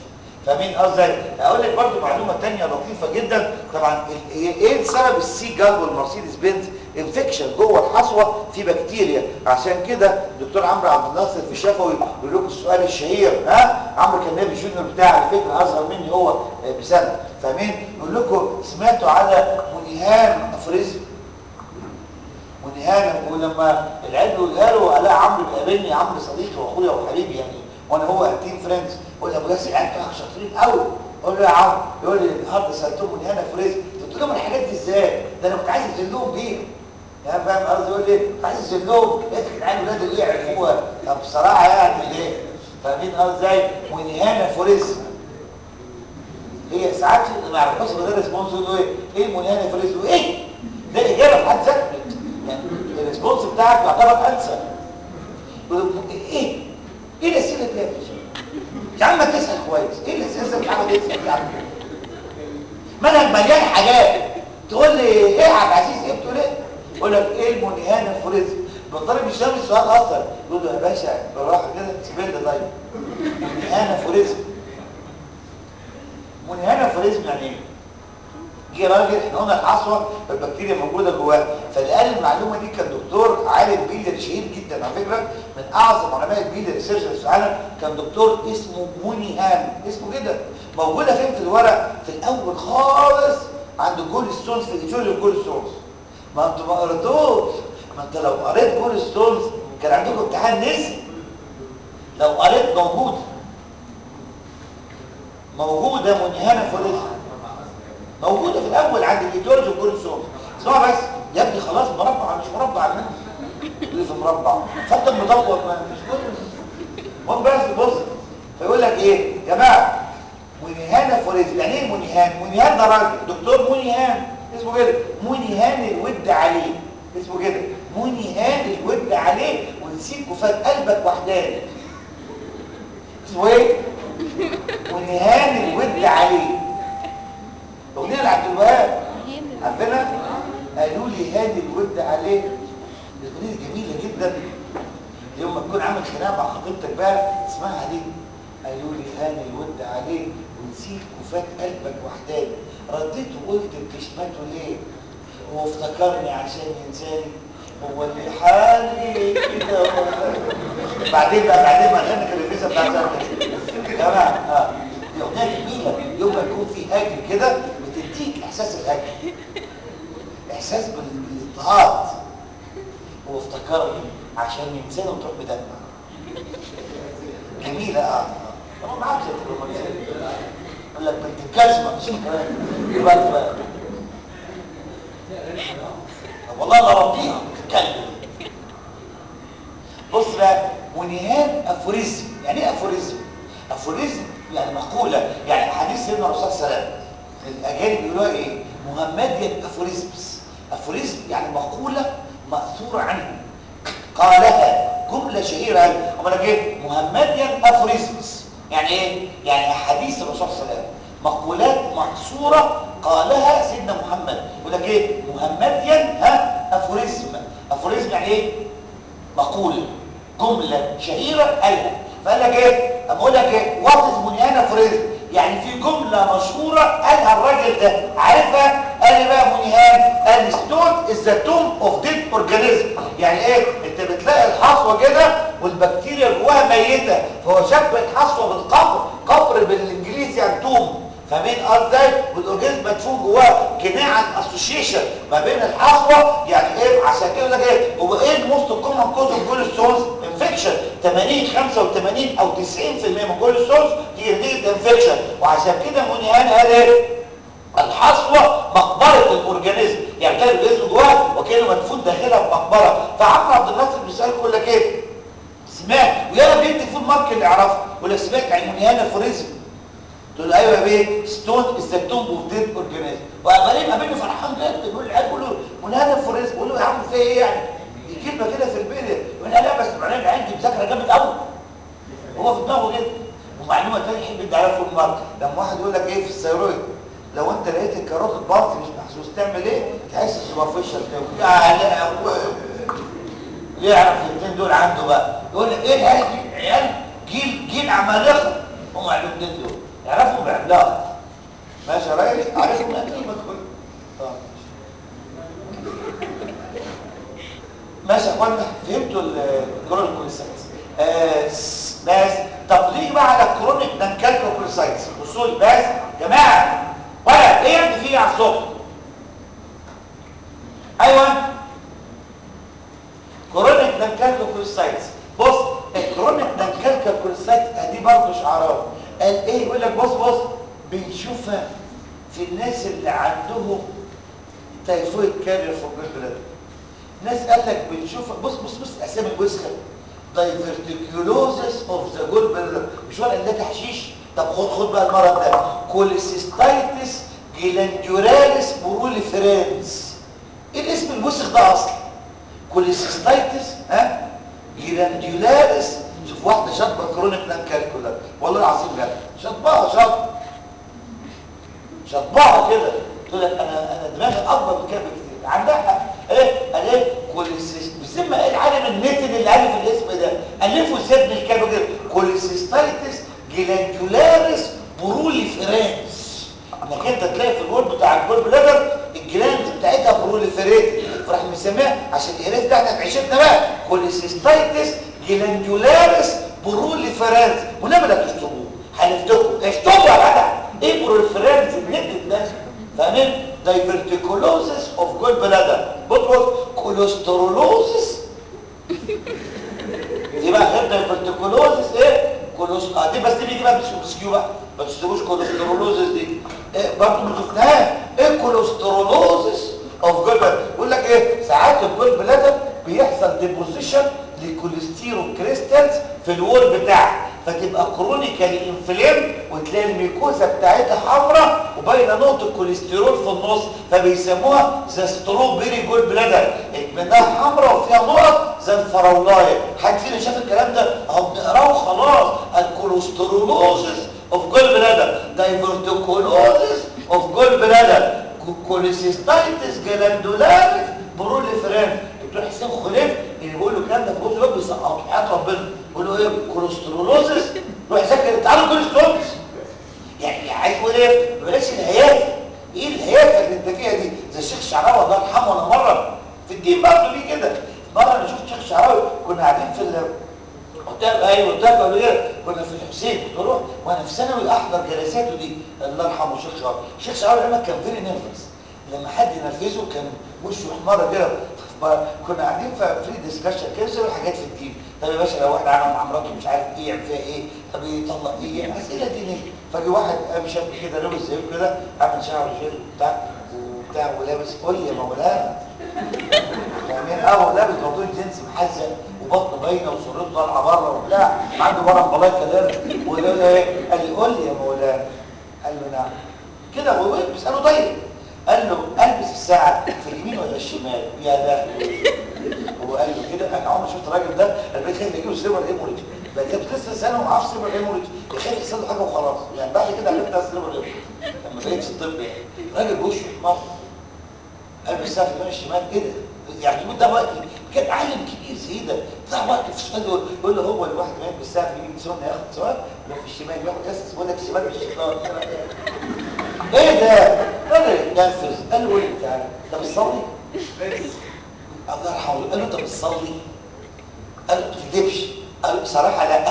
فاهمين قصدي اقول لك برضو معلومه ثانيه لطيفه جدا طبعا ايه سبب السي جال والمرسيدس بنز انفكشن جوه الحصوه في بكتيريا عشان كده الدكتور عمرو عبد الناصر في شفوي بيقول لكم السؤال الشهير ها عمرو كان نبي جونيور بتاع على فكره اصغر مني هو بسنه فاهمين يقول لكم سمعتوا على منيهان افريزم منيهان ولما العيال يقولها له الاقي عمرو بيقابلني عمرو صديقي واخويا وحبيبي يعني وانا هو تيم فريندز يقول لي ابو ياسر العيال بتوعك شاطرين قوي اقول له يا عمرو يقول لي النهارده سالتهم منيهان افريزم قلت لهم الحاجات دي ازاي ده انا كنت عايز اذلهم بيها يعني فاهم قصدي يقول لي عايز اذلهم لقيت العيال ولاد اللي يعرفوها طب بصراحه يعني ليه فاهمين قصدي ازاي منيهان افريزم هي ساعات ما يعرفوش غير ريسبونس يقولوا ايه ايه المنيهان افريزم ايه ده اجابه في حد ذاتها يعني الريسبونس بتاعك يعتبر انسب ايه ايه الاسئله دي يا باشا يا عم تسال كويس ايه الاسئله اللي عمال تسال يا عم منهج مليان حاجات تقول لي ايه يا عبد العزيز ايه بتقول ايه يقول لك ايه المنيهان الفوريزم الطالب مش فاهم السؤال اصلا يقول له يا باشا بالراحه كده سيبين لي طيب منيهان فوريزم منيهان فوريزم يعني ايه جه راجل احنا قلنا الحصوه البكتيريا موجوده جواها فاللي قال المعلومه دي كان دكتور عالم بيلر شهير جدا على فكره من اعظم علماء البيلر ريسيرشرز في العالم كان دكتور اسمه مونيهان اسمه كده موجوده فين في الورق في الاول خالص عند جول ستونز في الايجوري جول ستونز ما انتوا ما قريتوش ما انت لو قريت جول ستونز كان عندكم امتحان نسي لو قريت موجود موجوده مونيهان فوريزم موجوده في الاول عند الايديولوجي والكوليسون اسمعوا بس يا ابني خلاص مربع مش مربع منه اللي في مربع فانت مدور ما مش المهم بس بص فيقول لك ايه يا جماعه منيهان فوريز يعني ايه منيهان منيهان ده راجل دكتور منيهان اسمه كده منيهان الود عليه اسمه كده منيهان الود عليه ونسيب كفايه قلبك وحداني اسمه ايه منيهان الود عليه اغنيه لعبد الوهاب عارفينها قالوا لي هادي الود عليه الاغنيه جميله جدا يوم ما تكون عامل خناقه مع خطيبتك بقى اسمعها دي قالوا لي هاني الود عليه ونسيت كفاك قلبك وحداني رديت وقلت بتشمته ليه هو افتكرني عشان ينساني هو اللي حالي كده بعدين بقى بعدين ما غنى الريفيزا بتاع يا جماعه اه دي اغنيه جميله يوم ما يكون في هاجر كده بتديك احساس الهجر احساس بالاضطهاد هو افتكرني عشان ينساني وتروح بدمع جميله اه انا معاك يا الرومانسيه يقول لك بنت الجزمه مش كمان بقى طب والله لا ربيها تتكلم بص بقى ونهان افوريزم يعني ايه افوريزم افوريزم يعني مقوله يعني حديث سيدنا الرسول صلى الله عليه وسلم الاجانب بيقولوها ايه مهمديا افوريزمز افوريزم يعني مقوله ماثوره عنه قالها جمله شهيره امال ايه مهمديا افوريزمز يعني ايه يعني احاديث الرسول صلى الله عليه وسلم مقولات مقصوره قالها سيدنا محمد يقول لك ايه مهمديا ها افوريزم افوريزم يعني ايه مقوله جمله شهيره قالها فقال لك ايه اقول لك ايه وات از بنيان افوريزم يعني في جملة مشهورة قالها الراجل ده عارفها قال لي بقى منيهان قال ستون از ذا توم اوف ديد اورجانيزم يعني ايه انت بتلاقي الحصوه كده والبكتيريا جواها ميته فهو شبه الحصوه بالقبر قبر بالانجليزي يعني توم فاهمين قصدي والاورجانيزم مدفون جواه كناعه اسوشيشن ما بين الحصوه يعني ايه عشان كده ده ايه هو ايه الموست كومن كوز اوف كل ستونز انفكشن 80 85 او 90% من كل ستونز دي نتيجه انفكشن وعشان كده منيهان قال ايه الحصوه مقبره الاورجانيزم يعني كان الاورجانيزم جواه وكانه مدفون داخلها بمقبره فعمرو عبد الناصر بيسال يقول لك ايه سمعت ويلا بيدي فول مارك اللي يعرفه يقول لك سمعت عن منيهان الفوريزم تقول له ايوه يا بيه ستون از ذا توم اوف ديد اورجانيزم وعمالين قابلني فرحان جدا يقول العيال كله منهدم فوريزم بقول له يا عم في ايه يعني دي كلمه كده في البيت يقول لي لا بس معناها العيال دي مذاكره جامد قوي هو في دماغه كده ومعلومه ثانيه يحب يدي عليها فول مارك لما واحد يقول لك ايه في الثيرويد لو انت لقيت الكاروت البارت مش محسوس تعمل ايه تحس السوبرفيشال كده يعني ليه يعرف الاثنين دول عنده بقى يقول لك ايه العيال دي عيال جيل جيل عمالقه هم على الاثنين دول يعرفوا بيعملوها ماشي يا ريس عارفهم اكيد مدخل طب ماشي يا اخوانا فهمتوا الكرونيك كوليسايتس آه ناس طب ليه بقى على الكرونيك نانكالكو كوليسايتس بصوا لي بس جماعه ولا ايه يا ابني في على الصبح ايوه كرونيك نانكالكو كوليسايتس بص الكرونيك نانكالكو كوليسايتس دي برضه شعارات قال ايه يقول لك بص بص بنشوفها في الناس اللي عندهم تايفويد كارير في البلد ناس قال لك بنشوفها بص بص بص اسامي الوسخه diverticulosis of the gallbladder مش ورق ده تحشيش طب خد خد بقى المرض ده كوليسيستايتس جلانديولاريس بروليفيرانس ايه الاسم الوسخ ده اصلا كوليسيستايتس ها جلانديولاريس شوف واحده شاطبه كرونيك نانكالكولا والله العظيم جد شاطبها شاطبه شاطبها كده تقول لك انا انا دماغي اكبر من كده بكتير عندها حق ايه قال ايه كوليسيست بسمى ايه العالم النتن اللي الف الاسم ده الفه ازاي ابن الكلمه كده كوليسيستايتس جلاندولاريس بروليفيرانس انك انت تلاقي في الجول بتاع الجول بلادر الجلاند بتاعتها بروليفيريت فراح مسميها عشان القرايه بتاعتك عيشتنا بقى كوليسيستايتس جلاندولاريس بروليفيرانس ونعمل لك تشطبوه هنفتكوا اشطبوا يا جدع ايه بروليفيرانس النتن ده فاهمين دايفرتيكولوزس اوف جول بلادر بص بص كوليسترولوزس دي بقى غير دايفرتيكولوزس ايه كولوس اه دي بس دي بيجي بقى مش كيو بقى ما تشتروش كوليسترولوزس دي إيه برضه ما شفناهاش ايه كوليسترولوزس اوف جول بلادر يقول لك ايه ساعات الجول بلادر بيحصل ديبوزيشن لكوليستيرو كريستالز في الوول بتاعها فتبقى كرونيكالي انفلام وتلاقي الميكوزا بتاعتها حمراء وباينه نقطه كوليسترول في النص فبيسموها ذا ستروبري جول بلادر منها حمراء وفيها نقط زي الفراولايه حد فينا شاف الكلام ده اهو بنقراه خلاص الكوليسترولوزس اوف جول بلادر دايفرتيكولوزس اوف جول بلادر كوليسيستايتس جلاندولاريس بروليفران بتوع حسين خليف اللي بيقولوا الكلام ده في بص بقى بيسقطوا حياه ربنا بيقولوا ايه كوليسترولوزس روح ذاكر تعالوا كوليسترولوز يعني عايز يقول ايه بلاش الهيافه ايه الهيافه اللي انت فيها دي زي الشيخ الشعراوي الله يرحمه انا مره في الدين برضه ليه كده مره انا شفت الشيخ الشعراوي كنا قاعدين في ال قلت ايوه قلت له قالوا ايه كنا في الحسين كنت بروح وانا في ثانوي احضر جلساته دي الله يرحمه الشيخ شعراوي الشيخ شعراوي لما كان فيري نيرفس لما حد ينرفزه كان وشه احمر كده كنا قاعدين في فري ديسكشن كده زي حاجات في الدين طب يا باشا لو واحد عمل مع مراته مش عارف ايه يعمل فيها ايه طب يطلق ايه يعني اسئله دينيه فجي واحد قام شاب كده لابس زي كده عامل شعر جيل وبتاع وبتاع ولابس قول يا مولانا فاهمين اه لابس بطول جنس محزن وبطنه باينه وسرته طالعه بره وبتاع عنده بره بلايكه كده وقال له ايه قال لي قول لي يا مولانا قال له نعم كده هو بيساله طيب قال له البس الساعه في اليمين ولا الشمال يا ده هو قال له كده انا عمري شفت الراجل ده انا بقيت خايف يجيله سيرفر هيموريج بقيت لسه سنه وما اعرفش سيرفر هيموريج خايف يحصل له حاجه وخلاص يعني بعد كده عرفت ده سيرفر هيموريج لما بقيت في الطب يعني راجل بوشه احمر البس الساعه في اليمين الشمال ايه ده يعني تقول ده وقت كان عالم كبير زي ده ضاع وقت في السؤال يقول يقول له هو الواحد ما يلبس الساعه في اليمين الشمال ياخد سؤال لو في الشمال ياخد اسس يقول لك الشمال مش الشيطان ايه ده راجل اتنرفز قال له قول انت انت بتصلي الله يرحمه قال له انت بتصلي قال له ما تكذبش قال له بصراحه لا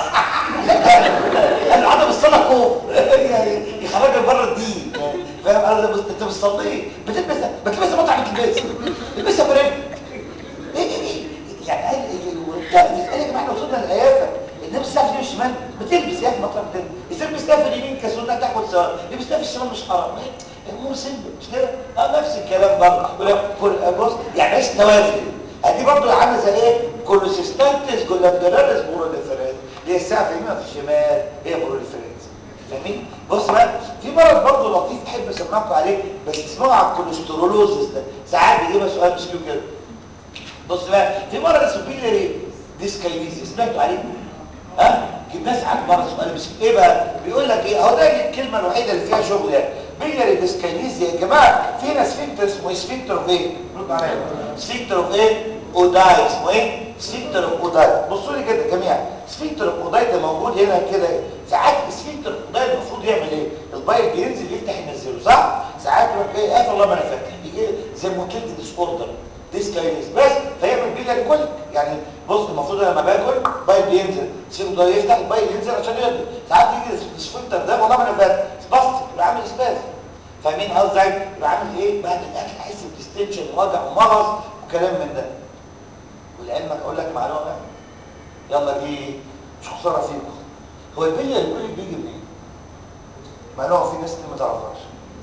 قال له عدم الصلاه كفر يعني يخرجك بره الدين فاهم قال له انت بتصلي بتلبس بتلبس مطعم تلبس البسها برجل ايه ايه ايه يعني قال قال يا جماعه احنا وصلنا للعيافه النبي الساعه في الشمال بتلبس يا اخي مطعم تاني ازاي لبستها في اليمين كسنه تحت ثواب لبستها في الشمال مش حرام امور سيمبل مش كده اه نفس الكلام برضه بص يعني ايش نوافل ادي برضه عامله زي ايه كولوسيستانتس جولابدرالس بوروليفيريز هي الساعه في اليمين وفي الشمال هي بوروليفيريز فاهمين بص بقى في مرض برضه لطيف احب اسمعكم عليه بس تسمعوا على الكوليسترولوزس ده ساعات بيجيبها سؤال مش كده بص بقى في مرض اسمه بيلري ديسكاليزيا سمعتوا عليه ها الناس عارف مرض سؤال مش ايه بقى بيقول لك ايه اهو ده الكلمه الوحيده اللي فيها شغل يعني بيلري ديسكاليزيا يا جماعه في ناس سفنكتر اسمه سفنكتر اوف ايه رد عليا سفنكتر اوف ايه اوداي اسمه ايه سفنكتر اوف اوداي بصوا لي كده جميعا سفنكتر القضاي ده موجود هنا كده ساعات سفنكتر القضاي المفروض يعمل ايه البايل بينزل يفتح ينزله صح ساعات يروح جاي قافل الله ما انا فاتح يجي زي موتيلتي ديس اوردر ديسكاينيز بس فيعمل بيلياري كوليك يعني بص المفروض لما باكل بايل بينزل سيبه ده يفتح البايل ينزل عشان يهضم ساعات يجي السفنكتر ده والله ما انا فاتح سباست يبقى عامل سباز فاهمين قصدي يبقى عامل ايه بعد الاكل احس بديستنشن ووجع ومغص وكلام من ده ولعلمك اقول لك معلومه يلا دي مش خساره فيكم هو البليه الكوليك بيجي منين معلومه في ناس كتير ما تعرفهاش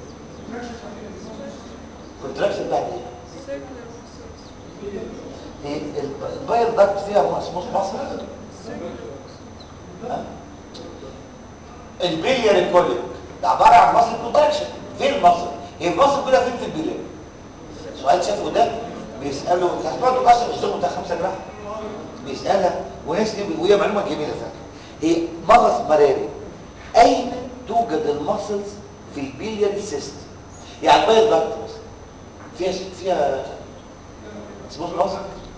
كونتراكشن بعد ايه هي البايل داكت فيها اسمه مصر البلياري كوليك ده عباره عن مصل كونتراكشن فين المصل هي المصل كلها فين في البلياري سؤال شافه ده بيساله هتقعدوا بس الاسلوب بتاع 5 جرام بيسالها وناس وهي معلومه جميله فعلا هي مغص مراري اين توجد المسلز في البلياري سيستم يعني البايل داكت بس فيها فيها سموث ماسل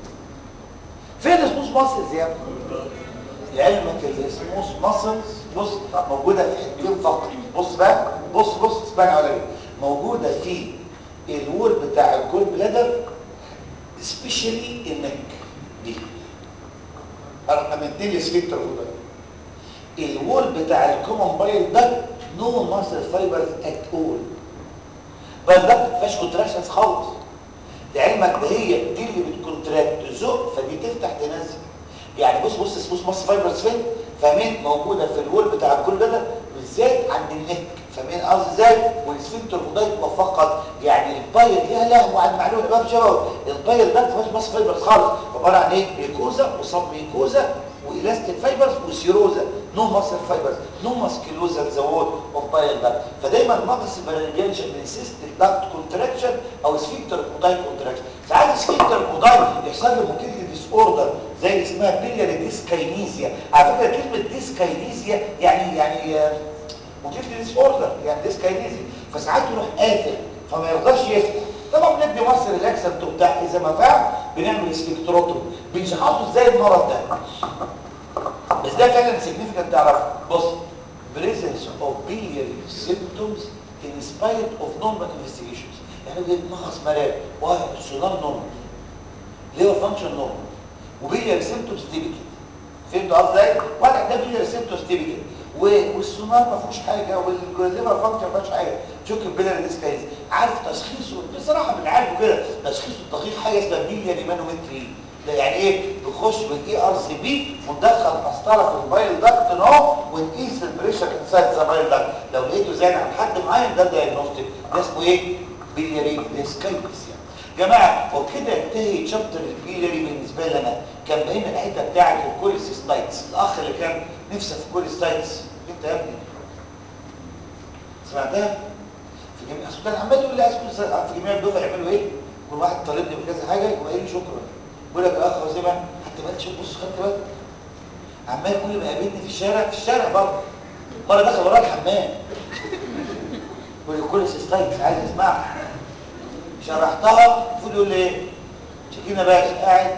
فين السموث ماسلز يا ابني لعلمك السموث ماسلز بص موجوده في حتتين فقط بص بقى بص بص اسمعني عليا موجوده في الوول بتاع الجول بلادر سبيشالي النك دي رقم اتنين السفنكتر الوول بتاع الكومن بايل ده نو ماسل فايبرز ات اول بس ده ما فيهاش كونتراكشنز خالص لعلمك ده هي دي اللي بتكونتراكت تزق فدي تفتح تنزل يعني بص بص بص مصر فايبرز فين فاهمين موجوده في الوول بتاع الكل ده بالذات عند النك فاهمين قصدي ازاي والسفنكتر مضايق فقط يعني البايل ليها لهو على المعلومه بقى شباب البايل ده ما فيهاش مصر فايبرز خالص عباره عن ايه ميكوزا وصب ميكوزا والاستيك فايبرز وسيروزا نو ماسل فايبرز نو ماسكيلوزا زوود اوف بايل داكت فدايما ناقص البرانجيشن من سيستيك داكت كونتراكشن او سفنكتر كوداي كونتراكشن ساعات سفنكتر كوداي يحصل له موتيلتي ديس اوردر زي اللي اسمها بيلياري ديسكاينيزيا على فكره كلمه ديسكاينيزيا يعني يعني موتيلتي ديس اوردر يعني ديسكاينيزيا فساعات يروح قافل فما يرضاش يفتح طبعا بندي مصر ريلاكسنت وبتاع اذا ما فهم بنعمل سبكتروتوم بنشخصه ازاي المرض ده بس ده فعلا سيجنيفيكانت تعرفه بص presence of biliary symptoms in spite of normal investigations يعني ده مغص مراري واحد السونار نورمال ليفر فانكشن نورمال وبيلياري سيمتومز تيبيكال فهمتوا قصدي ازاي؟ واحد ده بيلياري سيمتومز تيبيكال والسونار ما فيهوش حاجه والليفر فانكشن ما فيهوش حاجه شوك البيلياري ديسكايز عارف تشخيصه بصراحه بنعالجه كده تشخيصه الدقيق حاجه اسمها بيلياري مانومتري ده يعني ايه بنخش بالاي ار سي بي وندخل مسطره في الموبايل داكت نو ونقيس البريشر انسايد ذا موبايل داكت لو لقيته زايد عن حد معين ده دايجنوستيك ده اسمه ايه بيلياري ديسكايتس يعني جماعه وبكده ينتهي شابتر البيلياري بالنسبه لنا كان باين الحته بتاعه الكوليسيستايتس الاخ اللي كان نفسه في الكوليسيستايتس انت يا ابني سمعتها في جميع اصل كان عمال يقول لي عايز في جميع الدفعه يعملوا ايه كل واحد طالبني بكذا حاجه يقوم قايل لي شكرا بقول لك يا اخ وزيما حتى بقى تشوف بص خدت بالك عمال كل ما قابلني في الشارع في الشارع برضه مره دخل ورايا الحمام يقول لي كل سيستايتس عايز اسمعها شرحتها المفروض يقول لي ايه شكينا باشا قاعد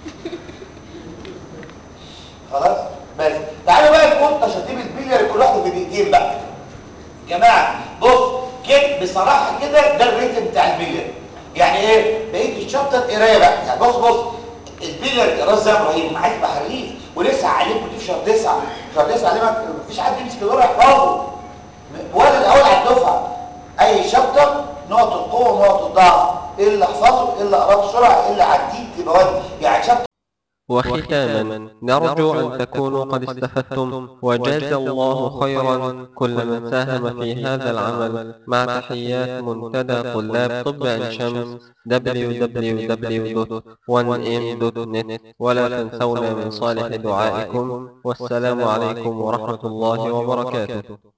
خلاص بس تعالوا بقى نقول تشطيب البلياري كل واحده في دقيقتين بقى جماعه بص كده بصراحه كده ده الريتم بتاع البلياري يعني ايه بقيت الشابتر قرايه بقى يعني بص بص البيلر قراءه زي ابراهيم عايز يبقى حريف ولسه علمكم دي في شهر 9 شهر 9 علمك مفيش حد يمسك الورقه يحفظه ولا الاول على الدفعه اي شابتر نقط القوه ونقط الضعف ايه اللي احفظه ايه اللي اقراه بسرعه ايه اللي عديه تبقى واد يعني شابتر وختاما نرجو أن تكونوا قد استفدتم وجاز الله خيرا كل من ساهم في هذا العمل مع تحيات منتدى طلاب طب عين شمس www.1m.net ولا تنسونا من صالح دعائكم والسلام عليكم ورحمة الله وبركاته